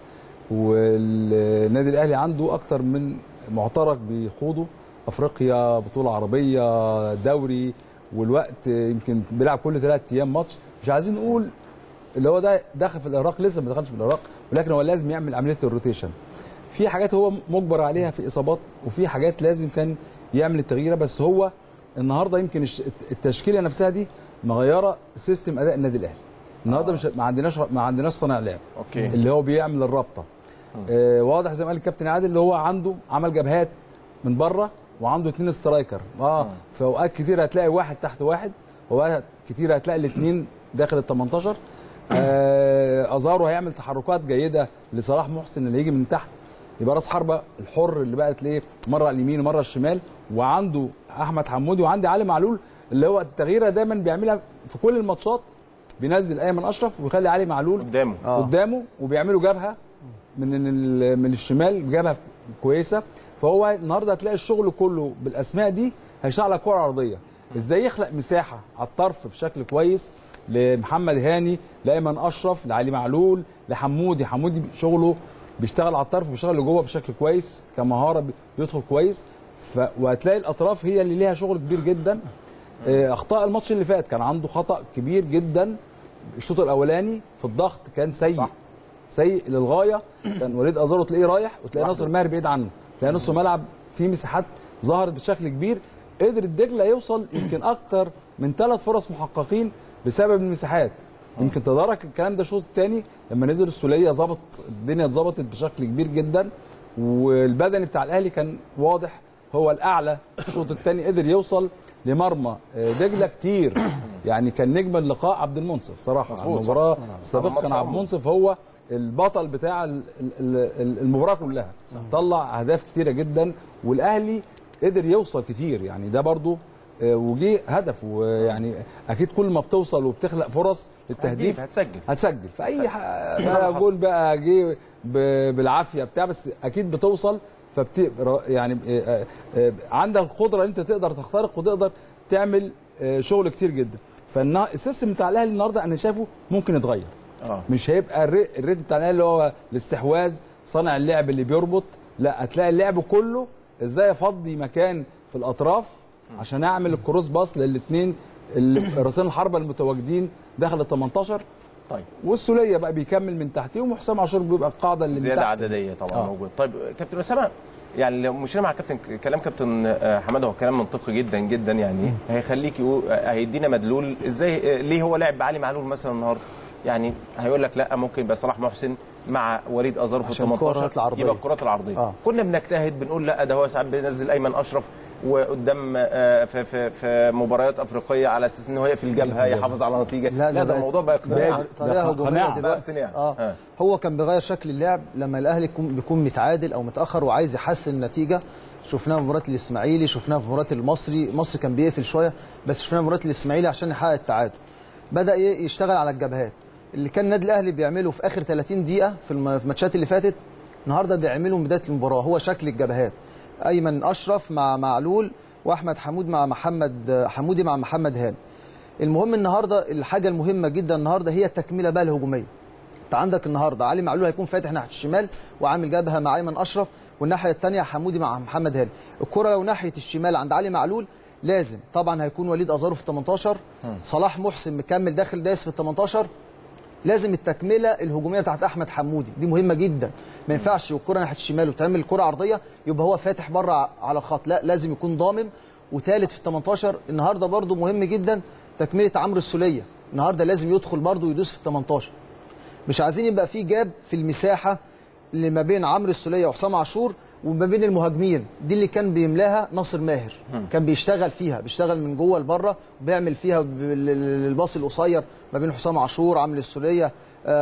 والنادي الاهلي عنده اكتر من معترك بيخوضه افريقيا بطوله عربيه دوري والوقت آه، يمكن بيلعب كل ثلاث ايام ماتش مش عايزين نقول اللي هو ده دخل في العراق لسه ما دخلش في العراق ولكن هو لازم يعمل عمليه الروتيشن في حاجات هو مجبر عليها في اصابات وفي حاجات لازم كان يعمل التغييره بس هو النهارده يمكن الش- التشكيله نفسها دي مغيره سيستم اداء النادي الاهلي النهارده مش ما عندناش ما عندناش صانع لعب اوكي اللي هو بيعمل الرابطه آه واضح زي ما قال الكابتن عادل اللي هو عنده عمل جبهات من بره وعنده اثنين سترايكر اه في اوقات كتير هتلاقي واحد تحت واحد اوقات كتير هتلاقي الاثنين داخل ال 18 آه ازارو هيعمل تحركات جيده لصلاح محسن اللي يجي من تحت يبقى راس حربه الحر اللي بقى تلاقيه مره على اليمين ومره على الشمال وعنده احمد حمودي وعندي علي معلول اللي هو التغييره دايما بيعملها في كل الماتشات بينزل ايمن اشرف ويخلي علي معلول قدامه آه. قدامه وبيعملوا جبهه من ال- من الشمال جبهه كويسه فهو النهارده هتلاقي الشغل كله بالاسماء دي هيشتغل على كره عرضيه ازاي يخلق مساحه على الطرف بشكل كويس لمحمد هاني لايمن اشرف لعلي معلول لحمودي حمودي شغله بيشتغل على الطرف بيشتغل لجوه بشكل كويس كمهاره بي- بيدخل كويس ف... وهتلاقي الاطراف هي اللي ليها شغل كبير جدا آه، اخطاء الماتش اللي فات كان عنده خطا كبير جدا الشوط الاولاني في الضغط كان سيء صح. سيء للغايه كان وليد ازارو تلاقيه رايح وتلاقي ناصر ماهر بعيد عنه تلاقي نص الملعب فيه مساحات ظهرت بشكل كبير قدر الدجله يوصل يمكن اكتر من ثلاث فرص محققين بسبب المساحات يمكن تدارك الكلام ده الشوط الثاني لما نزل السوليه ظبط الدنيا اتظبطت بشكل كبير جدا والبدني بتاع الاهلي كان واضح هو الاعلى الشوط الثاني قدر يوصل لمرمى آه، دجله كتير يعني كان نجم اللقاء عبد المنصف صراحه مظبوط، المباراه صح. السابقه ماتش كان عبد عمره. المنصف هو البطل بتاع ال- ال- ال- المباراه كلها طلع اهداف كتيره جدا والاهلي قدر يوصل كتير يعني ده برضو آه، وجه هدف ويعني اكيد كل ما بتوصل وبتخلق فرص للتهديف هتسجل هتسجل في اي ح- بقى جول بقى جه ب- بالعافيه بتاع بس اكيد بتوصل فبت يعني آه، آه، عندك القدره ان انت تقدر تخترق وتقدر تعمل آه، شغل كتير جدا فالسيستم بتاع الاهلي النهارده انا شايفه ممكن يتغير اه مش هيبقى الري- الريتم بتاع الاهلي اللي هو الاستحواذ صانع اللعب اللي بيربط لا هتلاقي اللعب كله ازاي افضي مكان في الاطراف عشان اعمل الكروس باص للاثنين راسين الحربه المتواجدين داخل ال 18 طيب والسوليه بقى بيكمل من تحتهم وحسام عاشور بيبقى القاعده اللي من زياده تحت عدديه طبعا آه. موجود طيب كابتن اسامه يعني لو مشينا مع كابتن كلام كابتن آه، حماده هو كلام منطقي جدا جدا يعني هيخليك يقول آه، هيدينا مدلول ازاي آه، ليه هو لعب بعلي معلول مثلا النهارده يعني هيقول لك لا ممكن يبقى صلاح محسن مع وليد ازارو في ال عشان 18 الكرات العرضية. يبقى الكرات العرضيه آه. كنا بنجتهد بنقول لا ده هو ساعات بينزل ايمن اشرف وقدام آه، في في في مباريات افريقيه على اساس ان هو يقفل الجبهه يحافظ على نتيجه لا, لا ده بقت- الموضوع بقى اقتناع بقت طريقه ده هجوميه قناعة. بقى دلوقتي اقتناع. اه آه. هو كان بيغير شكل اللعب لما الاهلي يكون بيكون متعادل او متاخر وعايز يحسن النتيجه شفناها في مباراه الاسماعيلي شفناها في مباراه المصري مصر كان بيقفل شويه بس شفناها في مباراه الاسماعيلي عشان يحقق التعادل بدا ي- يشتغل على الجبهات اللي كان النادي الاهلي بيعمله في اخر 30 دقيقه في الم- في الماتشات اللي فاتت النهارده بيعمله من بدايه المباراه هو شكل الجبهات ايمن اشرف مع معلول واحمد حمود مع محمد حمودي مع محمد هاني المهم النهارده الحاجه المهمه جدا النهارده هي التكمله بقى الهجوميه انت عندك النهارده علي معلول هيكون فاتح ناحيه الشمال وعامل جبهه مع ايمن اشرف والناحيه الثانيه حمودي مع محمد هاني الكره لو ناحيه الشمال عند علي معلول لازم طبعا هيكون وليد ازارو في ال 18 صلاح محسن مكمل داخل دايس في ال 18 لازم التكمله الهجوميه بتاعت احمد حمودي دي مهمه جدا ما ينفعش والكره ناحيه الشمال وتعمل الكره عرضيه يبقى هو فاتح بره على الخط لا لازم يكون ضامم وثالث في ال 18 النهارده برده مهم جدا تكمله عمرو السوليه النهارده لازم يدخل برده ويدوس في ال 18 مش عايزين يبقى في جاب في المساحه اللي ما بين عمرو السوليه وحسام عاشور وما بين المهاجمين دي اللي كان بيملاها ناصر ماهر كان بيشتغل فيها بيشتغل من جوه لبره وبيعمل فيها بال- الباص القصير ما بين حسام عاشور عمرو السوليه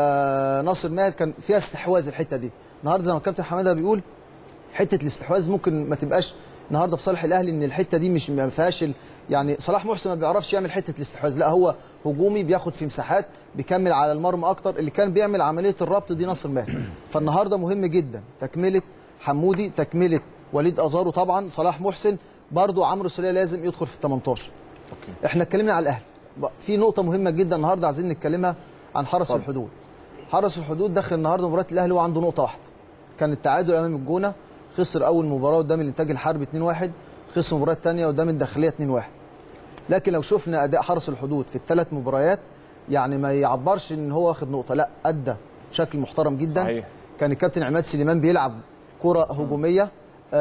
آه ناصر ماهر كان فيها استحواذ الحته دي النهارده زي ما الكابتن حماده بيقول حته الاستحواذ ممكن ما تبقاش النهارده في صالح الاهلي ان الحته دي مش ما فيهاش ال- يعني صلاح محسن ما بيعرفش يعمل حته الاستحواذ لا هو هجومي بياخد في مساحات بيكمل على المرمى اكتر اللي كان بيعمل عمليه الربط دي ناصر ماهر فالنهارده مهم جدا تكمله حمودي تكمله وليد ازارو طبعا صلاح محسن برضو عمرو السوليه لازم يدخل في ال 18 أوكي. احنا اتكلمنا على الاهلي بقى في نقطه مهمه جدا النهارده عايزين نتكلمها عن حرس الحدود حرس الحدود دخل النهارده مباراه الاهلي وعنده نقطه واحده كان التعادل امام الجونه خسر اول مباراه قدام الانتاج الحربي 2-1 خسر المباراه الثانيه قدام الداخليه 2-1 لكن لو شفنا اداء حرس الحدود في الثلاث مباريات يعني ما يعبرش ان هو واخد نقطه لا ادى بشكل محترم جدا صحيح. كان الكابتن عماد سليمان بيلعب كره هجوميه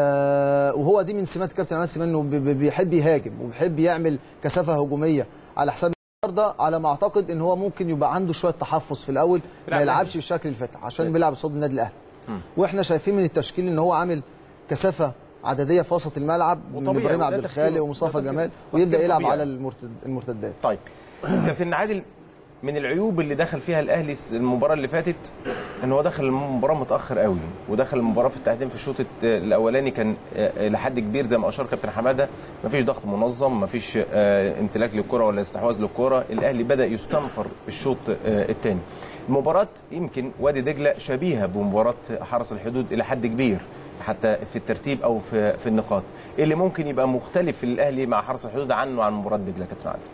آه وهو دي من سمات الكابتن عماد سليمان انه بي- بي- بيحب يهاجم وبيحب يعمل كثافه هجوميه على حساب النهارده على ما اعتقد ان هو ممكن يبقى عنده شويه تحفظ في الاول ما بيلعب يلعبش بالشكل اللي فات عشان بيلعب قصاد النادي الاهلي واحنا شايفين من التشكيل ان هو عامل كثافه عدديه في وسط الملعب من وطبيعي، ابراهيم وده عبد تفكيره. الخالق ومصطفى ده تفكيره. جمال تفكير ويبدا يلعب طبيعي. على المرتد المرتدات طيب كابتن عادل من العيوب اللي دخل فيها الاهلي المباراه اللي فاتت ان هو دخل المباراه متاخر قوي ودخل المباراه في التقديم في الشوط الت- الاولاني كان آه، لحد كبير زي ما اشار كابتن حماده مفيش ضغط منظم مفيش آه، امتلاك للكره ولا استحواذ للكره الاهلي بدا يستنفر في الشوط الثاني المباراه يمكن وادي دجله شبيهه بمباراه حرس الحدود الى حد كبير حتى في الترتيب او في في النقاط إيه اللي ممكن يبقى مختلف في الاهلي مع حرس الحدود عنه عن مباراه دجله كابتن عادل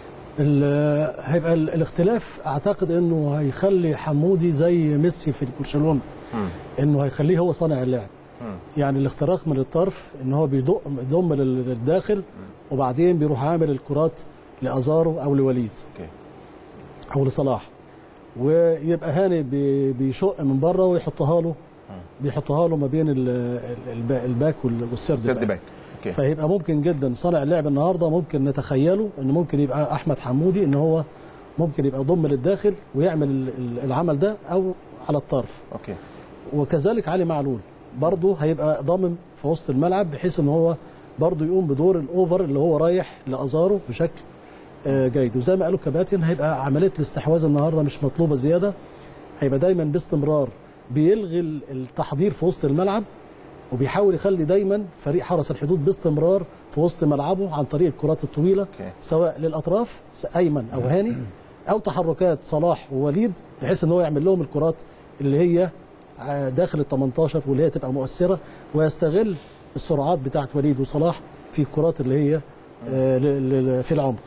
ال- هيبقى ال- الاختلاف اعتقد انه هيخلي حمودي زي ميسي في برشلونه انه هيخليه هو صانع اللعب يعني الاختراق من الطرف ان هو بيضم بيضم لل- للداخل وبعدين بيروح عامل الكرات لازارو او لوليد اوكي او لصلاح ويبقى هاني بي- بيشق من بره ويحطها له بيحطها له ما بين ال- ال- الب- الباك وال- والسرد سيرد باك اوكي فهيبقى ممكن جدا صانع اللعب النهارده ممكن نتخيله ان ممكن يبقى احمد حمودي ان هو ممكن يبقى ضم للداخل ويعمل ال- ال- العمل ده او على الطرف اوكي وكذلك علي معلول برضه هيبقى ضامن في وسط الملعب بحيث ان هو برضه يقوم بدور الاوفر اللي هو رايح لازارو بشكل آه، جيد وزي ما قالوا كباتن هيبقى عمليه الاستحواذ النهارده مش مطلوبه زياده هيبقى دايما باستمرار بيلغي ال- التحضير في وسط الملعب وبيحاول يخلي دايما فريق حرس الحدود باستمرار في وسط ملعبه عن طريق الكرات الطويله أوكي. سواء للاطراف ايمن او هاني او تحركات صلاح ووليد بحيث ان هو يعمل لهم الكرات اللي هي آه، داخل ال 18 واللي هي تبقى مؤثره ويستغل السرعات بتاعت وليد وصلاح في الكرات اللي هي آه، ل- ل- في العمق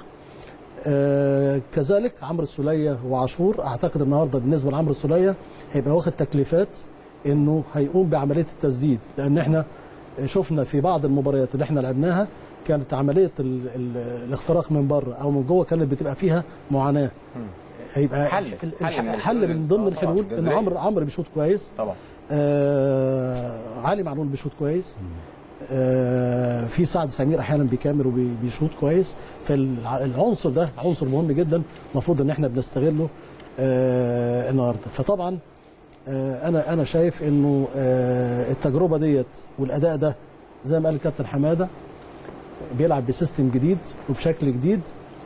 آه، كذلك عمرو السوليه وعاشور اعتقد النهارده بالنسبه لعمرو السوليه هيبقى واخد تكليفات انه هيقوم بعمليه التسديد لان احنا شفنا في بعض المباريات اللي احنا لعبناها كانت عمليه ال ال الاختراق من بره او من جوه كانت بتبقى فيها معاناه هيبقى حل. ال- حل الح- من حل من ضمن آه، طبعاً. الحلول ان جذرية. عمرو عمرو بيشوط كويس طبعا آه علي معلول بيشوط كويس آه في سعد سمير احيانا بيكمل وبيشوط كويس فالعنصر ده عنصر مهم جدا المفروض ان احنا بنستغله آه النهارده فطبعا آه انا انا شايف انه آه التجربه ديت والاداء ده زي ما قال الكابتن حماده بيلعب بسيستم جديد وبشكل جديد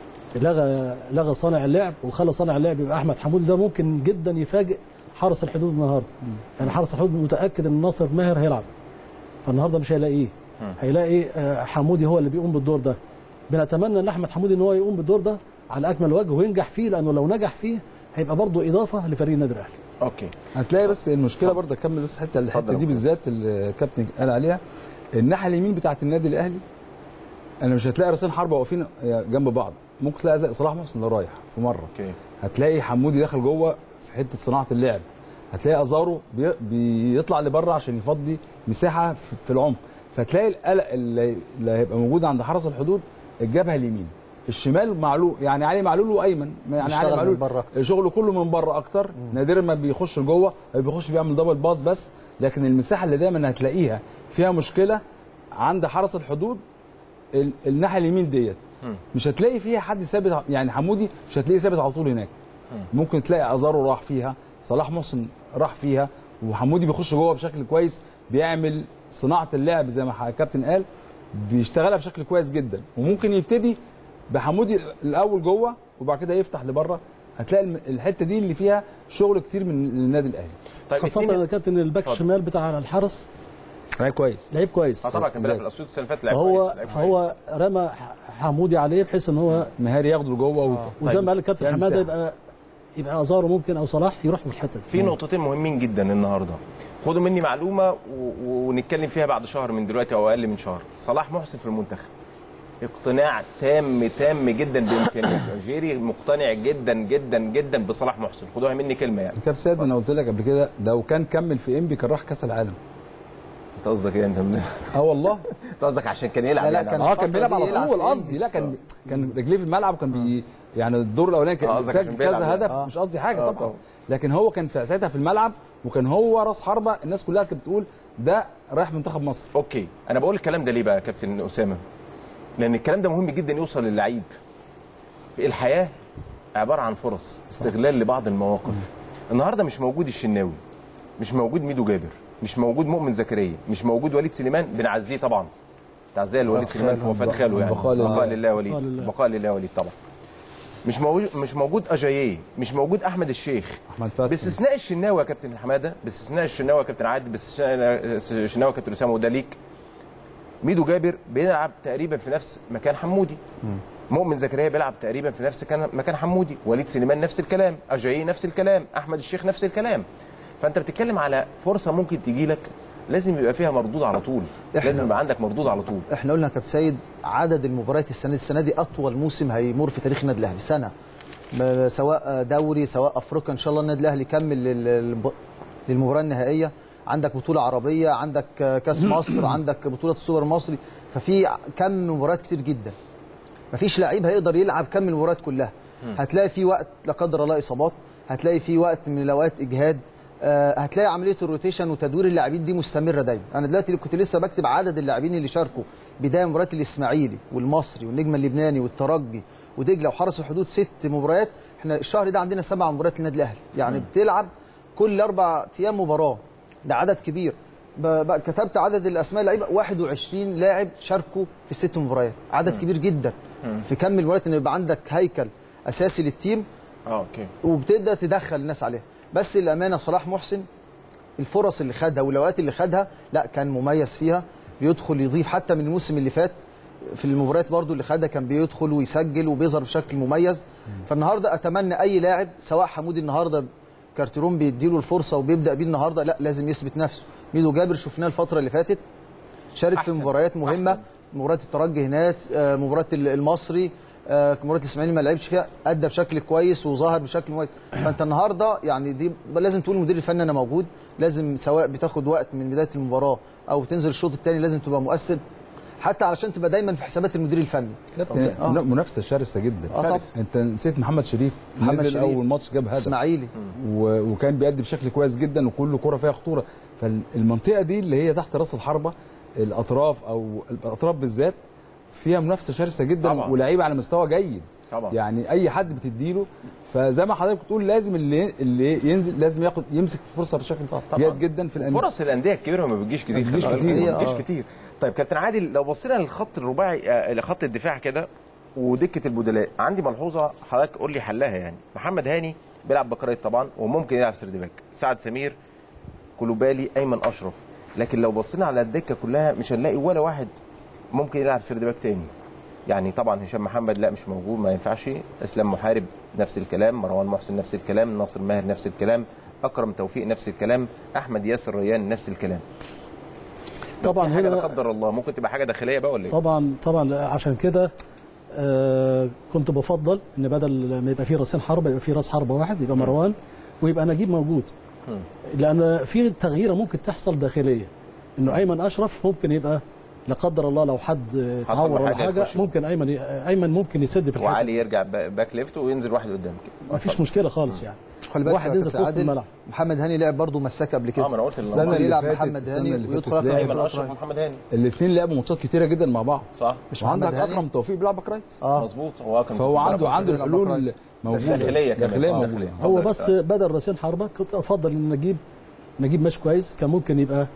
لغى لغى صانع اللعب وخلى صانع اللعب يبقى احمد حمود ده ممكن جدا يفاجئ حارس الحدود النهارده يعني حارس الحدود متاكد ان ناصر ماهر هيلعب فالنهارده مش هيلاقيه هيلاقي آه، حمودي هو اللي بيقوم بالدور ده بنتمنى ان احمد حمودي ان هو يقوم بالدور ده على اكمل وجه وينجح فيه لانه لو نجح فيه هيبقى برضه اضافه لفريق النادي الاهلي اوكي هتلاقي بس المشكله برضه اكمل بس الحته اتفضل الحته يا دي أبو بالذات اللي الكابتن قال عليها الناحيه اليمين بتاعه النادي الاهلي انا مش هتلاقي راسين حربه واقفين جنب بعض ممكن تلاقي تلاقي صلاح محسن اللي رايح في مره اوكي هتلاقي حمودي داخل جوه في حته صناعه اللعب هتلاقي ازارو بي... بيطلع لبره عشان يفضي مساحه في- في العمق فتلاقي القلق اللي, اللي هيبقى موجود عند حرس الحدود الجبهه اليمين الشمال معلول يعني علي معلول وايمن يعني بيشتغل علي من معلول بره أكتر. شغله كله من بره اكتر نادرا ما بيخش لجوه أو بيخش بيعمل دبل باص بس لكن المساحه اللي دايما هتلاقيها فيها مشكله عند حرس الحدود ال- الناحيه اليمين ديت مش هتلاقي فيها حد ثابت ع- يعني حمودي مش هتلاقيه ثابت على طول هناك ممكن تلاقي ازارو راح فيها صلاح محسن راح فيها وحمودي بيخش جوه بشكل كويس بيعمل صناعه اللعب زي ما ح- الكابتن قال بيشتغلها بشكل كويس جدا وممكن يبتدي بحمودي الاول جوه وبعد كده يفتح لبره هتلاقي الم- الحته دي اللي فيها شغل كتير من النادي الاهلي طيب خاصه اتنين- ان كابتن الباك اتفضل. الشمال بتاع الحرس فهي كويس لعيب كويس اه طبعا كان بيلعب في الاسيوط السنه اللي فاتت لعب فهو كويس، لعب فهو رمى ح- حمودي عليه بحيث ان هو مهاري ياخده لجوه و... وزي ما قال الكابتن يعني حماده مساحة. يبقى يبقى ازارو ممكن او صلاح يروح في الحته دي في نقطتين مهمين جدا النهارده خدوا مني معلومه و... ونتكلم فيها بعد شهر من دلوقتي او اقل من شهر صلاح محسن في المنتخب اقتناع تام تام جدا بامكانياته جيري مقتنع جدا جدا جدا بصلاح محسن خدوها مني كلمه يعني كاب سيد انا قلت لك قبل كده لو كان كمل في انبي كان راح كاس العالم انت قصدك ايه انت من... اه والله انت قصدك عشان كان يلعب لا، لا، يعني كان آه. اه الفترة كان بيلعب دي على يلعب طول في قصدي لا كان كان رجليه في الملعب وكان بي يعني الدور الاولاني آه، كان قصدك عشان سجل بيلعب كذا يعني. هدف آه. مش قصدي حاجه آه، طبعا طبعا. لكن هو كان في ساعتها في الملعب وكان هو راس حربه الناس كلها كانت بتقول ده رايح منتخب مصر اوكي انا بقول الكلام ده ليه بقى يا كابتن اسامه لان الكلام ده مهم جدا يوصل للعيب الحياه عباره عن فرص استغلال لبعض المواقف النهارده مش موجود الشناوي مش موجود ميدو جابر مش موجود مؤمن زكريا مش موجود وليد سليمان بنعزيه طبعا تعزيه لوليد سليمان في وفاه خاله يعني بقاء لله. بقاء لله وليد بقاء لله. بقاء لله وليد طبعا مش موجود مش موجود اجاييه مش موجود احمد الشيخ احمد فتحي باستثناء الشناوي يا كابتن حماده باستثناء الشناوي يا كابتن عادل باستثناء الشناوي يا كابتن اسامه وده ليك ميدو جابر بيلعب تقريبا في نفس مكان حمودي مؤمن زكريا بيلعب تقريبا في نفس كان- مكان حمودي وليد سليمان نفس الكلام اجاييه نفس الكلام احمد الشيخ نفس الكلام فانت بتتكلم على فرصه ممكن تجي لك لازم يبقى فيها مردود على طول إحنا- لازم يبقى عندك مردود على طول احنا قلنا يا كابتن سيد عدد المباريات السنه دي السنه دي اطول موسم هيمر في تاريخ النادي الاهلي سنه ب- سواء دوري سواء افريقيا ان شاء الله النادي الاهلي يكمل لل- للب- للمباراه النهائيه عندك بطوله عربيه عندك كاس مصر عندك بطوله السوبر المصري ففي كم مباريات كتير جدا مفيش لعيب هيقدر يلعب كم المباريات كلها هتلاقي في وقت لا قدر الله اصابات هتلاقي في وقت من الاوقات اجهاد آه، هتلاقي عمليه الروتيشن وتدوير اللاعبين دي مستمره دايما انا دلوقتي كنت لسه بكتب عدد اللاعبين اللي شاركوا بدايه مباراه الاسماعيلي والمصري والنجم اللبناني والترجي ودجله وحرس الحدود ست مباريات احنا الشهر ده عندنا سبع مباريات للنادي الاهلي يعني بتلعب كل اربع ايام مباراه ده عدد كبير ب- ب- كتبت عدد الاسماء اللعيبه 21 لاعب شاركوا في الست مباريات عدد كبير جدا في كم المباريات ان يبقى عندك هيكل اساسي للتيم اه اوكي وبتبدا تدخل الناس عليها بس الامانه صلاح محسن الفرص اللي خدها والاوقات اللي خدها لا كان مميز فيها بيدخل يضيف حتى من الموسم اللي فات في المباريات برضو اللي خدها كان بيدخل ويسجل وبيظهر بشكل مميز فالنهارده اتمنى اي لاعب سواء حمودي النهارده كارتيرون بيديله الفرصه وبيبدا بيه النهارده لا لازم يثبت نفسه ميدو جابر شفناه الفتره اللي فاتت شارك في أحسن. مباريات مهمه أحسن. مباراه الترجي هناك آه، مباراه ال- المصري آه، مباراه الاسماعيلي ما لعبش فيها ادى بشكل كويس وظهر بشكل مميز فانت النهارده يعني دي لازم تقول المدير الفني انا موجود لازم سواء بتاخد وقت من بدايه المباراه او تنزل الشوط الثاني لازم تبقى مؤثر حتى علشان تبقى دايما في حسابات المدير الفني كابتن آه. منا- منافسه شرسه جدا اه طبعا انت نسيت محمد شريف محمد نزل شريف. اول ماتش جاب هدف اسماعيلي و- وكان بيأدي بشكل كويس جدا وكل كرة فيها خطوره فالمنطقه دي اللي هي تحت راس الحربه الاطراف او الاطراف بالذات فيها منافسه شرسه جدا طبعا. ولاعيبه على مستوى جيد طبعا. يعني اي حد بتديله فزي ما حضرتك بتقول لازم اللي اللي ينزل لازم ياخد يمسك الفرصه بشكل جيد جدا في الأندية. فرص الانديه الكبيره ما بتجيش كتير ما بتجيش خلي بالك، كتير. ما بتجيش آه. كتير طيب كابتن عادل لو بصينا للخط الرباعي آه، لخط الدفاع كده ودكه البدلاء عندي ملحوظه حضرتك قول لي حلها يعني محمد هاني بيلعب باك طبعا وممكن يلعب سيرد باك سعد سمير كلوبالي ايمن اشرف لكن لو بصينا على الدكه كلها مش هنلاقي ولا واحد ممكن يلعب سيرد باك تاني يعني طبعا هشام محمد لا مش موجود ما ينفعش اسلام محارب نفس الكلام مروان محسن نفس الكلام ناصر ماهر نفس الكلام اكرم توفيق نفس الكلام احمد ياسر ريان نفس الكلام طبعا حاجه لا هنا قدر الله ممكن تبقى حاجه داخليه بقى ولا ايه طبعا طبعا عشان كده آه كنت بفضل ان بدل ما يبقى فيه راسين حربه يبقى فيه راس حربه واحد يبقى مروان ويبقى نجيب موجود لان في تغييره ممكن تحصل داخليه انه ايمن اشرف ممكن يبقى لا قدر الله لو حد حصل تعور له ولا حاجة حاجه يخش. ممكن ايمن ايمن ممكن يسد في الحته وعلي يرجع با- باك ليفت وينزل واحد قدام كده ما فيش مشكله خالص يعني خلي بالك واحد يا ينزل في كابتن وسط عادل، الملعب محمد هاني لعب برضه مساك قبل كده اه ما انا قلت السنة اللي اللي يلعب فاتت- محمد السنة هاني اللي ويدخل فاتت أكرم لعب ايمن في اشرف الأطراف. ومحمد هاني الاثنين لعبوا ماتشات كتيره جدا مع بعض صح وعندك محمد هاني. اكرم توفيق بيلعب باك رايت اه مظبوط هو كان فهو عنده بيلعب عنده بيلعب الحلول باك موجوده داخلية كمان. داخليه آه، موجوده داخلية. هو اتفضل بس يا بدل راسين حربه كنت افضل ان نجيب نجيب ماشي كويس كان ممكن يبقى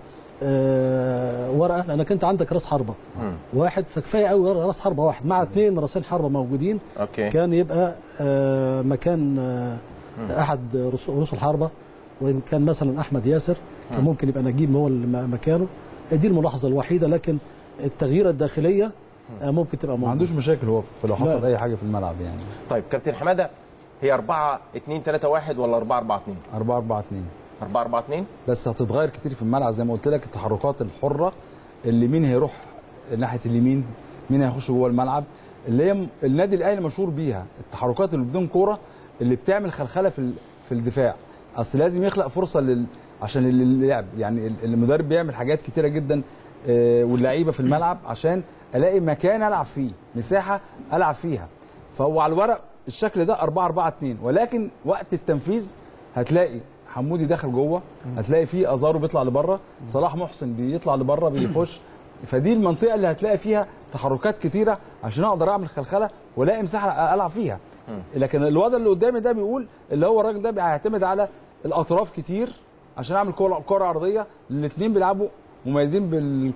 آه ورقه لانك انت عندك راس حربه واحد فكفايه قوي راس حربه واحد مع اثنين راسين حربه موجودين اوكي كان يبقى آه مكان آه احد رؤوس رؤوس الحربه وان كان مثلا احمد ياسر كان ممكن يبقى نجيب هو اللي م- مكانه دي الملاحظه الوحيده لكن التغييره الداخليه آه ممكن تبقى ما موجوده عندوش مشاكل هو في لو حصل لا. اي حاجه في الملعب يعني طيب كابتن حماده هي 4 2 3 1 ولا 4 4 2 4 4 2 4 4 2 بس هتتغير كتير في الملعب زي ما قلت لك التحركات الحره اللي مين هيروح ناحيه اليمين مين هيخش جوه الملعب اللي هي م- النادي الاهلي مشهور بيها التحركات اللي بدون كوره اللي بتعمل خلخله في ال- في الدفاع اصل لازم يخلق فرصه لل عشان ال- اللعب يعني ال- المدرب بيعمل حاجات كتيره جدا آه، واللعيبه في الملعب عشان الاقي مكان العب فيه مساحه العب فيها فهو على الورق الشكل ده 4 4 2 ولكن وقت التنفيذ هتلاقي حمودي داخل جوه هتلاقي فيه ازارو بيطلع لبره صلاح محسن بيطلع لبره بيخش فدي المنطقه اللي هتلاقي فيها تحركات كتيره عشان اقدر اعمل خلخله والاقي مساحه العب فيها لكن الوضع اللي قدامي ده بيقول اللي هو الراجل ده هيعتمد على الاطراف كتير عشان اعمل كره كره عرضيه الاثنين بيلعبوا مميزين بال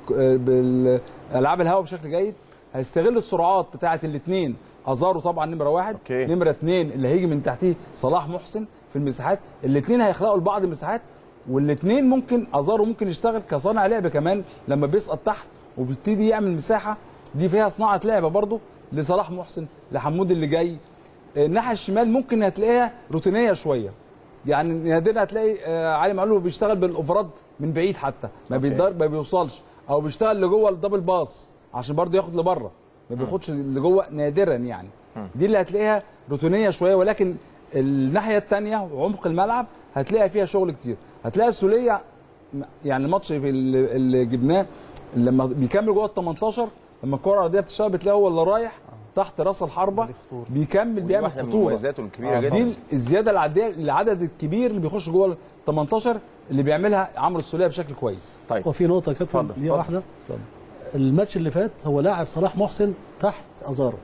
بالالعاب الهواء بشكل جيد هيستغل السرعات بتاعه الاثنين ازارو طبعا نمره واحد أوكي. نمره اثنين اللي هيجي من تحتيه صلاح محسن في المساحات الاثنين هيخلقوا لبعض مساحات والاثنين ممكن ازارو ممكن يشتغل كصانع لعب كمان لما بيسقط تحت وبيبتدي يعمل مساحه دي فيها صناعه لعبه برضه لصلاح محسن لحمود اللي جاي الناحيه الشمال ممكن هتلاقيها روتينيه شويه يعني نادرا هتلاقي آه، علي معلول بيشتغل بالاوفراد من بعيد حتى ما أوكي. بيقدر ما بيوصلش او بيشتغل لجوه الدبل باص عشان برضه ياخد لبره ما بياخدش لجوه نادرا يعني دي اللي هتلاقيها روتينيه شويه ولكن الناحيه الثانيه وعمق الملعب هتلاقي فيها شغل كتير هتلاقي السوليه يعني الماتش في اللي اللي جبناه لما بيكمل جوه ال 18 لما الكره الارضيه بتشتغل بتلاقي هو اللي رايح تحت راس الحربه بيكمل بيعمل واحده من خطوره مميزاته الكبيره آه، جدا دي الزياده العاديه العدد الكبير اللي بيخش جوه ال 18 اللي بيعملها عمرو السوليه بشكل كويس طيب وفي نقطه يا كابتن اتفضل، دي اتفضل. واحده اتفضل. الماتش اللي فات هو لاعب صلاح محسن تحت ازارو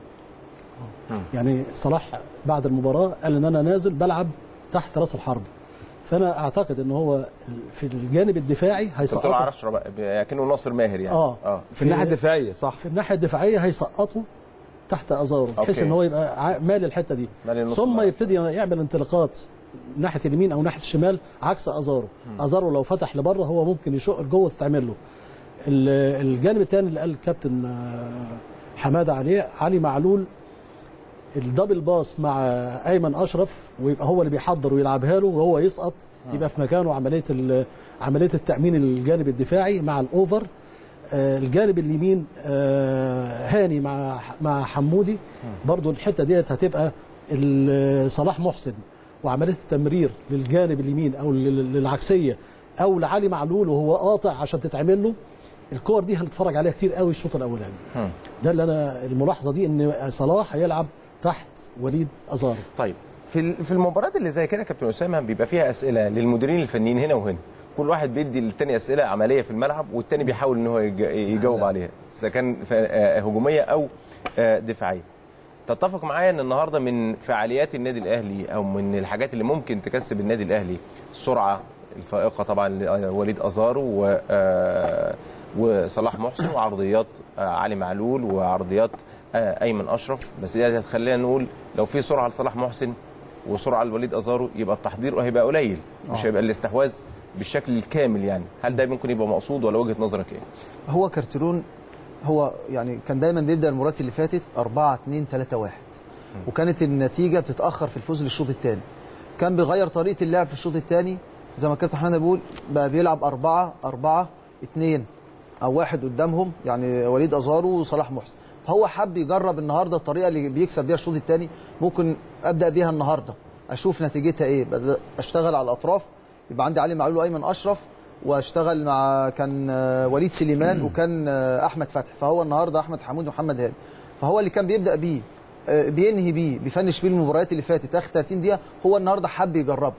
يعني صلاح بعد المباراه قال ان انا نازل بلعب تحت راس الحرب فانا اعتقد ان هو في الجانب الدفاعي انت ما هيسقطه اعرفش بقى كأنه ناصر ماهر يعني اه اه في الناحيه الدفاعيه صح في الناحيه الدفاعيه هيسقطه تحت ازارو بحيث أوكي. ان هو يبقى ع- مالي الحته دي مالي النص ثم الملعب. يبتدي يعمل انطلاقات ناحيه اليمين او ناحيه الشمال عكس ازارو ازارو لو فتح لبره هو ممكن يشق لجوه تتعمل له ال- الجانب الثاني اللي قال الكابتن آه، حماده عليه علي معلول الدبل باص مع ايمن اشرف ويبقى هو اللي بيحضر ويلعبها له وهو يسقط يبقى في مكانه عمليه ال- عمليه التامين الجانب الدفاعي مع الاوفر آه، الجانب اليمين آه، هاني مع مع حمودي برضو الحته ديت هتبقى ال- صلاح محسن وعمليه التمرير للجانب اليمين او لل- للعكسيه او لعلي معلول وهو قاطع عشان تتعمل له الكور دي هنتفرج عليها كتير قوي الشوط الاولاني ده اللي انا الملاحظه دي ان صلاح هيلعب تحت وليد ازارو طيب في ال- في المباريات اللي زي كده يا كابتن اسامه بيبقى فيها اسئله للمديرين الفنيين هنا وهنا كل واحد بيدي للتاني اسئله عمليه في الملعب والتاني بيحاول ان هو يج- يجاوب عليها اذا كان ف- آه، هجوميه او آه، دفاعيه تتفق معايا ان النهارده من فعاليات النادي الاهلي او من الحاجات اللي ممكن تكسب النادي الاهلي السرعه الفائقه طبعا لوليد ازارو و آه، وصلاح محسن وعرضيات آه، علي معلول وعرضيات آه، ايمن اشرف بس دي هتخلينا نقول لو في سرعه لصلاح محسن وسرعه لوليد ازارو يبقى التحضير هيبقى قليل مش هيبقى الاستحواذ بالشكل الكامل يعني هل ده ممكن يبقى مقصود ولا وجهه نظرك ايه؟ هو كارتيرون هو يعني كان دايما بيبدا المباريات اللي فاتت 4 2 3 1 وكانت النتيجه بتتاخر في الفوز للشوط الثاني كان بيغير طريقه اللعب في الشوط الثاني زي ما كابتن حماده بيقول بقى بيلعب 4 4 2 او واحد قدامهم يعني وليد ازارو وصلاح محسن فهو حب يجرب النهارده الطريقه اللي بيكسب بيها الشوط الثاني ممكن ابدا بيها النهارده اشوف نتيجتها ايه بدأ اشتغل على الاطراف يبقى عندي علي معلول وايمن اشرف واشتغل مع كان آه، وليد سليمان وكان آه، احمد فتحي فهو النهارده احمد حمود ومحمد هاني فهو اللي كان بيبدا بيه آه، بينهي بيه بيفنش بيه المباريات اللي فاتت اخر 30 دقيقه هو النهارده حب يجربها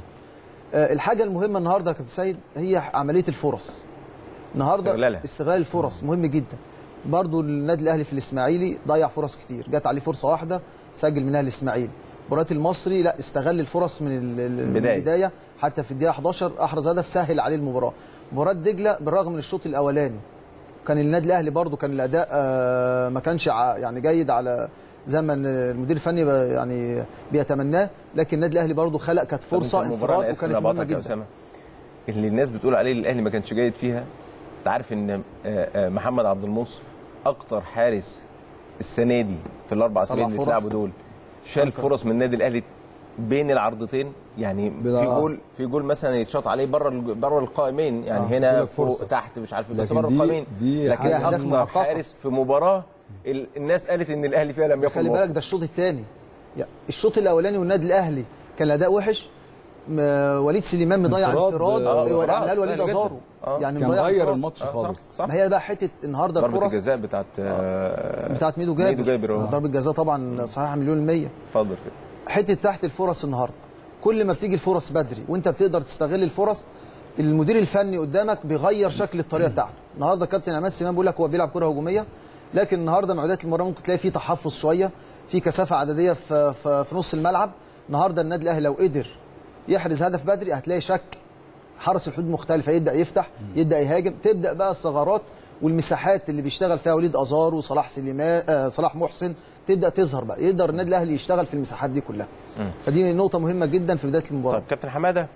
آه، الحاجه المهمه النهارده يا كابتن سيد هي عمليه الفرص النهارده استغلالها. استغلال الفرص مهم جدا برضو النادي الاهلي في الاسماعيلي ضيع فرص كتير جت عليه فرصه واحده سجل منها الاسماعيلي مباراه المصري لا استغل الفرص من ال- ال- البداية. البدايه حتى في الدقيقه 11 احرز هدف سهل عليه المباراه مباراه دجله بالرغم من الشوط الاولاني كان النادي الاهلي برضو كان الاداء آه، ما كانش ع- يعني جيد على زي ما المدير الفني ب- يعني بيتمناه لكن النادي الاهلي برضو خلق كانت طب فرصه أنت المباراة انفراد أنا آسف وكانت إني مهمه أقاطعك يا جدا أسامة. اللي الناس بتقول عليه الاهلي ما كانش جيد فيها انت عارف ان آه، آه، محمد عبد المنصف اكتر حارس السنه دي في الاربع طلع سنين اللي فرص. اتلعبوا دول شال فرص من النادي الاهلي بين العرضتين يعني في بلا- جول في جول مثلا يتشاط عليه بره الج- بره القائمين يعني آه، هنا يجيلك فوق فرصة. تحت مش عارف بس لكن بره دي- القائمين دي لكن حاجة أهداف اكتر محققة. حارس في مباراه ال- الناس قالت ان الاهلي فيها لم يكن خلي بالك موفق. ده الشوط الثاني الشوط الاولاني والنادي الاهلي كان الاداء وحش م- وليد سليمان مضيع انفراد، انفراد آه، انفراد، عملها له وليد سهل جدا. ازارو آه. يعني كان مضيع غير انفراد. الماتش آه، صح، خالص صح ما هي بقى حته النهارده ضربه الفرص الجزاء بتاعت آه، بتاعت ميدو جابر, ميدو جابر آه. ضربه جزاء طبعا صحيحه مليون المية اتفضل كده حته تحت الفرص النهارده كل ما بتيجي الفرص بدري وانت بتقدر تستغل الفرص المدير الفني قدامك بيغير شكل الطريقه بتاعته النهارده كابتن عماد سليمان بيقول لك هو بيلعب كره هجوميه لكن النهارده معدات المباراه ممكن تلاقي فيه تحفظ شويه في كثافه عدديه في, في, في نص الملعب النهارده النادي الاهلي لو قدر يحرز هدف بدري هتلاقي شك حرس الحدود مختلفه يبدا يفتح يبدا يهاجم تبدا بقى الثغرات والمساحات اللي بيشتغل فيها وليد ازار وصلاح سليمان آه صلاح محسن تبدا تظهر بقى يقدر النادي الاهلي يشتغل في المساحات دي كلها فدي نقطه مهمه جدا في بدايه المباراه طيب كابتن حماده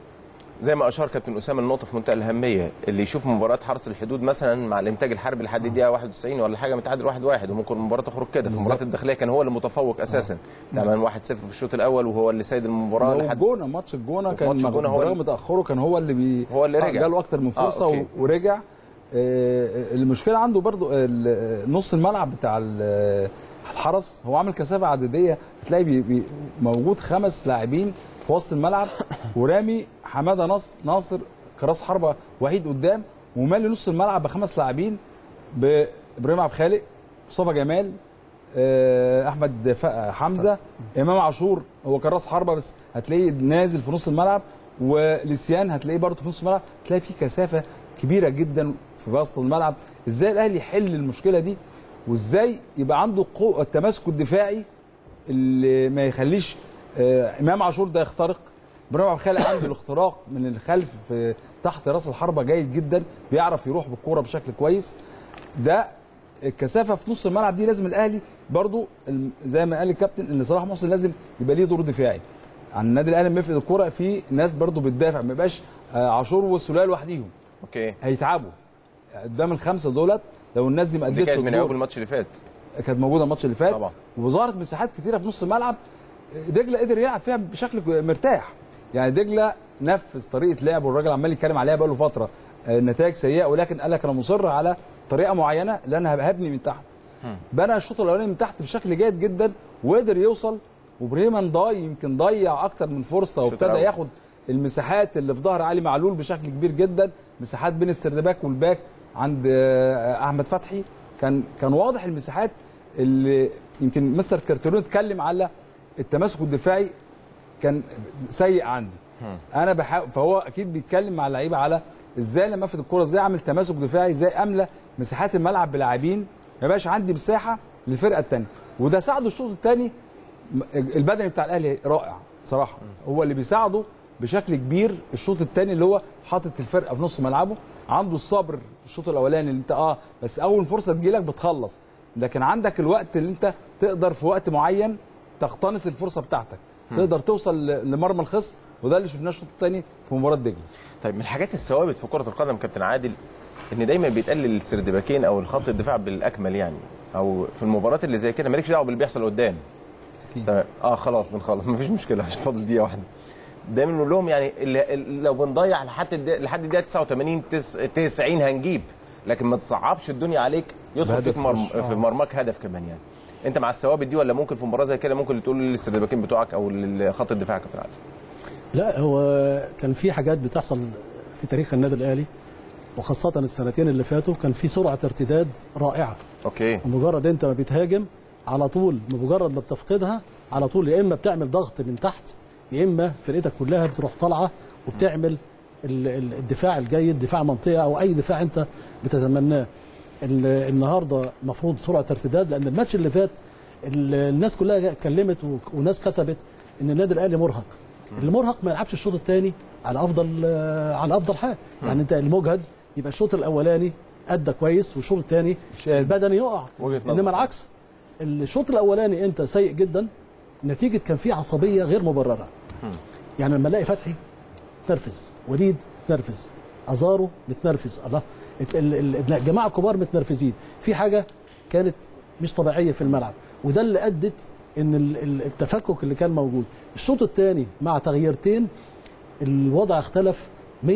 زي ما اشار كابتن اسامه النقطه في منتهى الاهميه اللي يشوف مباراه حرس الحدود مثلا مع الانتاج الحربي لحد الدقيقه 91 ولا حاجه متعادل 1 1 وممكن المباراه تخرج كده في مباراه الداخليه كان هو اللي متفوق اساسا تمام 1 0 في الشوط الاول وهو اللي سيد المباراه لو لحد الجونه ماتش الجونه وفي كان ماتش الجونة هو مباراه اللي- متاخره كان هو اللي بي هو اللي آه، رجع. جاله اكتر من آه، فرصه أوكي. و- ورجع آه، المشكله عنده برضو ال- نص الملعب بتاع ال- الحرس هو عامل كثافه عدديه تلاقي بي بي موجود خمس لاعبين في وسط الملعب ورامي حماده نصر ناصر كراس حربه وحيد قدام ومالي نص الملعب بخمس لاعبين بابراهيم عبد الخالق مصطفى جمال آه، احمد ف- حمزه امام عاشور هو كان راس حربه بس هتلاقيه نازل في نص الملعب ولسيان هتلاقيه برضه في نص الملعب تلاقي في كثافه كبيره جدا في وسط الملعب ازاي الاهلي يحل المشكله دي وازاي يبقى عنده قوه التماسك الدفاعي اللي ما يخليش آه، امام عاشور ده يخترق ابراهيم عبد الخالق عنده الاختراق من الخلف آه، تحت راس الحربه جيد جدا بيعرف يروح بالكوره بشكل كويس ده الكثافه في نص الملعب دي لازم الاهلي برضو الم- زي ما قال الكابتن ان صلاح محسن لازم يبقى ليه دور دفاعي عن النادي الاهلي لما يفقد الكوره في ناس برضو بتدافع ما يبقاش آه، عاشور والسوليه لوحديهم اوكي هيتعبوا قدام الخمسه دولت لو الناس دي ما دي ادتش كانت من الدور اول الماتش اللي فات كانت موجوده الماتش اللي فات طبعا. وظهرت مساحات كتيره في نص الملعب دجله قدر يلعب فيها بشكل مرتاح يعني دجله نفذ طريقه لعب والراجل عمال يتكلم عليها بقاله فتره آه، النتائج سيئه ولكن قال لك انا مصر على طريقه معينه اللي انا هبني من تحت بنى الشوط الاولاني من تحت بشكل جيد جدا وقدر يوصل وبريمان ضاي يمكن ضيع اكتر من فرصه الشوط وابتدى الأول. ياخد المساحات اللي في ظهر علي معلول بشكل كبير جدا مساحات بين السردباك والباك عند آه، احمد فتحي كان كان واضح المساحات اللي يمكن مستر كارتيرون اتكلم على التماسك الدفاعي كان سيء عندي انا بحاول فهو اكيد بيتكلم مع اللعيبه على ازاي لما افرد الكوره ازاي اعمل تماسك دفاعي ازاي املى مساحات الملعب بلاعبين ما يبقاش عندي مساحه للفرقه الثانيه وده ساعده الشوط الثاني البدني بتاع الاهلي رائع صراحه هو اللي بيساعده بشكل كبير الشوط الثاني اللي هو حاطط الفرقه في نص ملعبه عنده الصبر الشوط الاولاني اللي انت اه بس اول فرصه تجيلك بتخلص لكن عندك الوقت اللي انت تقدر في وقت معين تقتنص الفرصه بتاعتك تقدر توصل ل- لمرمى الخصم وده اللي شفناه الشوط الثاني في مباراه دجله طيب من الحاجات الثوابت في كره القدم كابتن عادل ان دايما بيتقال للسردباكين او الخط الدفاع بالاكمل يعني او في المباريات اللي زي كده مالكش دعوه باللي بيحصل قدام أكيد. تمام اه خلاص بنخلص مفيش مشكله عشان فاضل دقيقه واحده دايما نقول لهم يعني اللي اللي لو بنضيع لحد الد- لحد الدقيقه 89 تس- 90 هنجيب لكن ما تصعبش الدنيا عليك يدخل بهدف فيك مرم وش. في مرماك هدف كمان يعني انت مع الثوابت دي ولا ممكن في مباراه زي كده ممكن تقول للسردباكين بتوعك او لخط الدفاع يا كابتن عادل لا هو كان في حاجات بتحصل في تاريخ النادي الاهلي وخاصه السنتين اللي فاتوا كان في سرعه ارتداد رائعه اوكي مجرد انت ما بتهاجم على طول بمجرد ما بتفقدها على طول يا اما بتعمل ضغط من تحت يا اما فرقتك كلها بتروح طالعه وبتعمل ال- ال- الدفاع الجيد دفاع منطقه او اي دفاع انت بتتمناه ال- النهارده المفروض سرعه ارتداد لان الماتش اللي فات ال- الناس كلها اتكلمت و- وناس كتبت ان النادي الاهلي مرهق المرهق ما يلعبش الشوط الثاني على افضل على افضل حال يعني انت المجهد يبقى الشوط الاولاني ادى كويس والشوط الثاني البدني يقع وجهة نظر. انما العكس الشوط الاولاني انت سيء جدا نتيجه كان في عصبيه غير مبرره يعني لما الاقي فتحي متنرفز وليد متنرفز ازارو متنرفز الله ال- ال- ال- الجماعه الكبار متنرفزين في حاجه كانت مش طبيعيه في الملعب وده اللي ادت ان ال- ال- التفكك اللي كان موجود الشوط الثاني مع تغييرتين الوضع اختلف 100%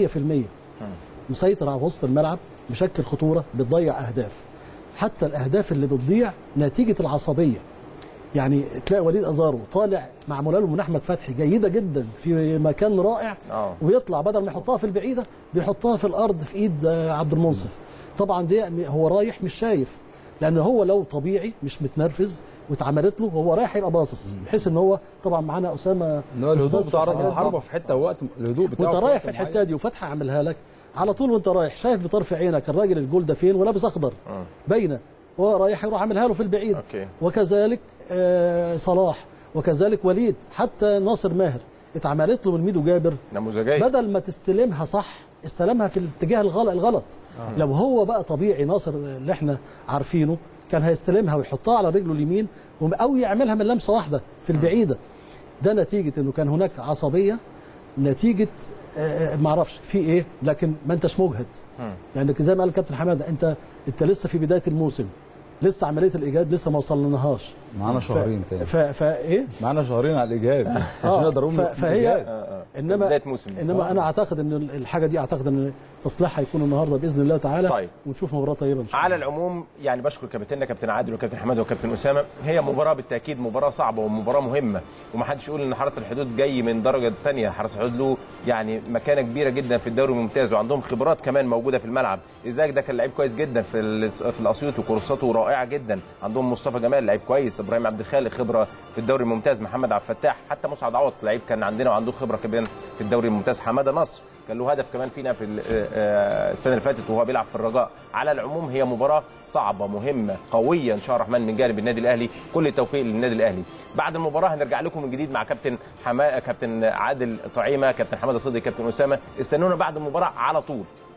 مسيطر على وسط الملعب مشكل خطوره بتضيع اهداف حتى الاهداف اللي بتضيع نتيجه العصبيه يعني تلاقي وليد ازارو طالع معموله له من احمد فتحي جيده جدا في مكان رائع اه ويطلع بدل ما يحطها في البعيده بيحطها في الارض في ايد آه، عبد المنصف طبعا دي هو رايح مش شايف لان هو لو طبيعي مش متنرفز واتعملت له هو رايح يبقى باصص بحيث ان هو طبعا معانا اسامه ان هو الهدوء أستاذ بتاع راس الحاجات دي. الحربه في حته وقت الهدوء بتاعه وانت في رايح وقت في معين. الحته دي وفتحي عاملها لك على طول وانت رايح شايف بطرف عينك الراجل الجول ده فين ولابس اخضر باينه هو رايح يروح عاملها له في البعيد اوكي وكذلك آه صلاح وكذلك وليد حتى ناصر ماهر اتعملت له من ميدو جابر نموذجيه بدل ما تستلمها صح استلمها في الاتجاه الغلط الغلط آه. لو هو بقى طبيعي ناصر اللي احنا عارفينه كان هيستلمها ويحطها على رجله اليمين وم- او يعملها من لمسه واحده في البعيده ده نتيجه انه كان هناك عصبيه نتيجه آه، ما اعرفش في ايه لكن ما انتش مجهد لانك زي ما قال الكابتن حماده انت انت لسه في بدايه الموسم لسه عمليه الايجاد لسه ما وصلناهاش معانا شهرين تاني ف... فايه معانا شهرين على الايجاد بس عشان آه، نقدر ف... نقول فهي الإيجاد. انما بدايه موسم انما انا اعتقد ان الحاجه دي اعتقد ان تصليحها هيكون النهارده باذن الله تعالى طيب. ونشوف مباراه طيبه ان شاء الله على العموم يعني بشكر كابتننا كابتن عادل وكابتن حماده وكابتن اسامه هي مباراه بالتاكيد مباراه صعبه ومباراه مهمه ومحدش يقول ان حرس الحدود جاي من درجه ثانيه حرس الحدود له يعني مكانه كبيره جدا في الدوري الممتاز وعندهم خبرات كمان موجوده في الملعب ازاك ده كان لعيب كويس جدا في ال- في الاسيوط وكورساته رائعه جدا عندهم مصطفى جمال لعيب كويس ابراهيم عبد الخالق خبره في الدوري الممتاز محمد عبد الفتاح حتى مسعد عوض لعيب كان عندنا وعنده خبره كمان في الدوري الممتاز حماده نصر كان له هدف كمان فينا في ال- آه، السنه اللي فاتت وهو بيلعب في الرجاء على العموم هي مباراه صعبه مهمه قويه ان شاء الله الرحمن من جانب النادي الاهلي كل التوفيق للنادي الاهلي بعد المباراه هنرجع لكم من جديد مع كابتن حما كابتن عادل طعيمه كابتن حماده صدقي كابتن اسامه استنونا بعد المباراه على طول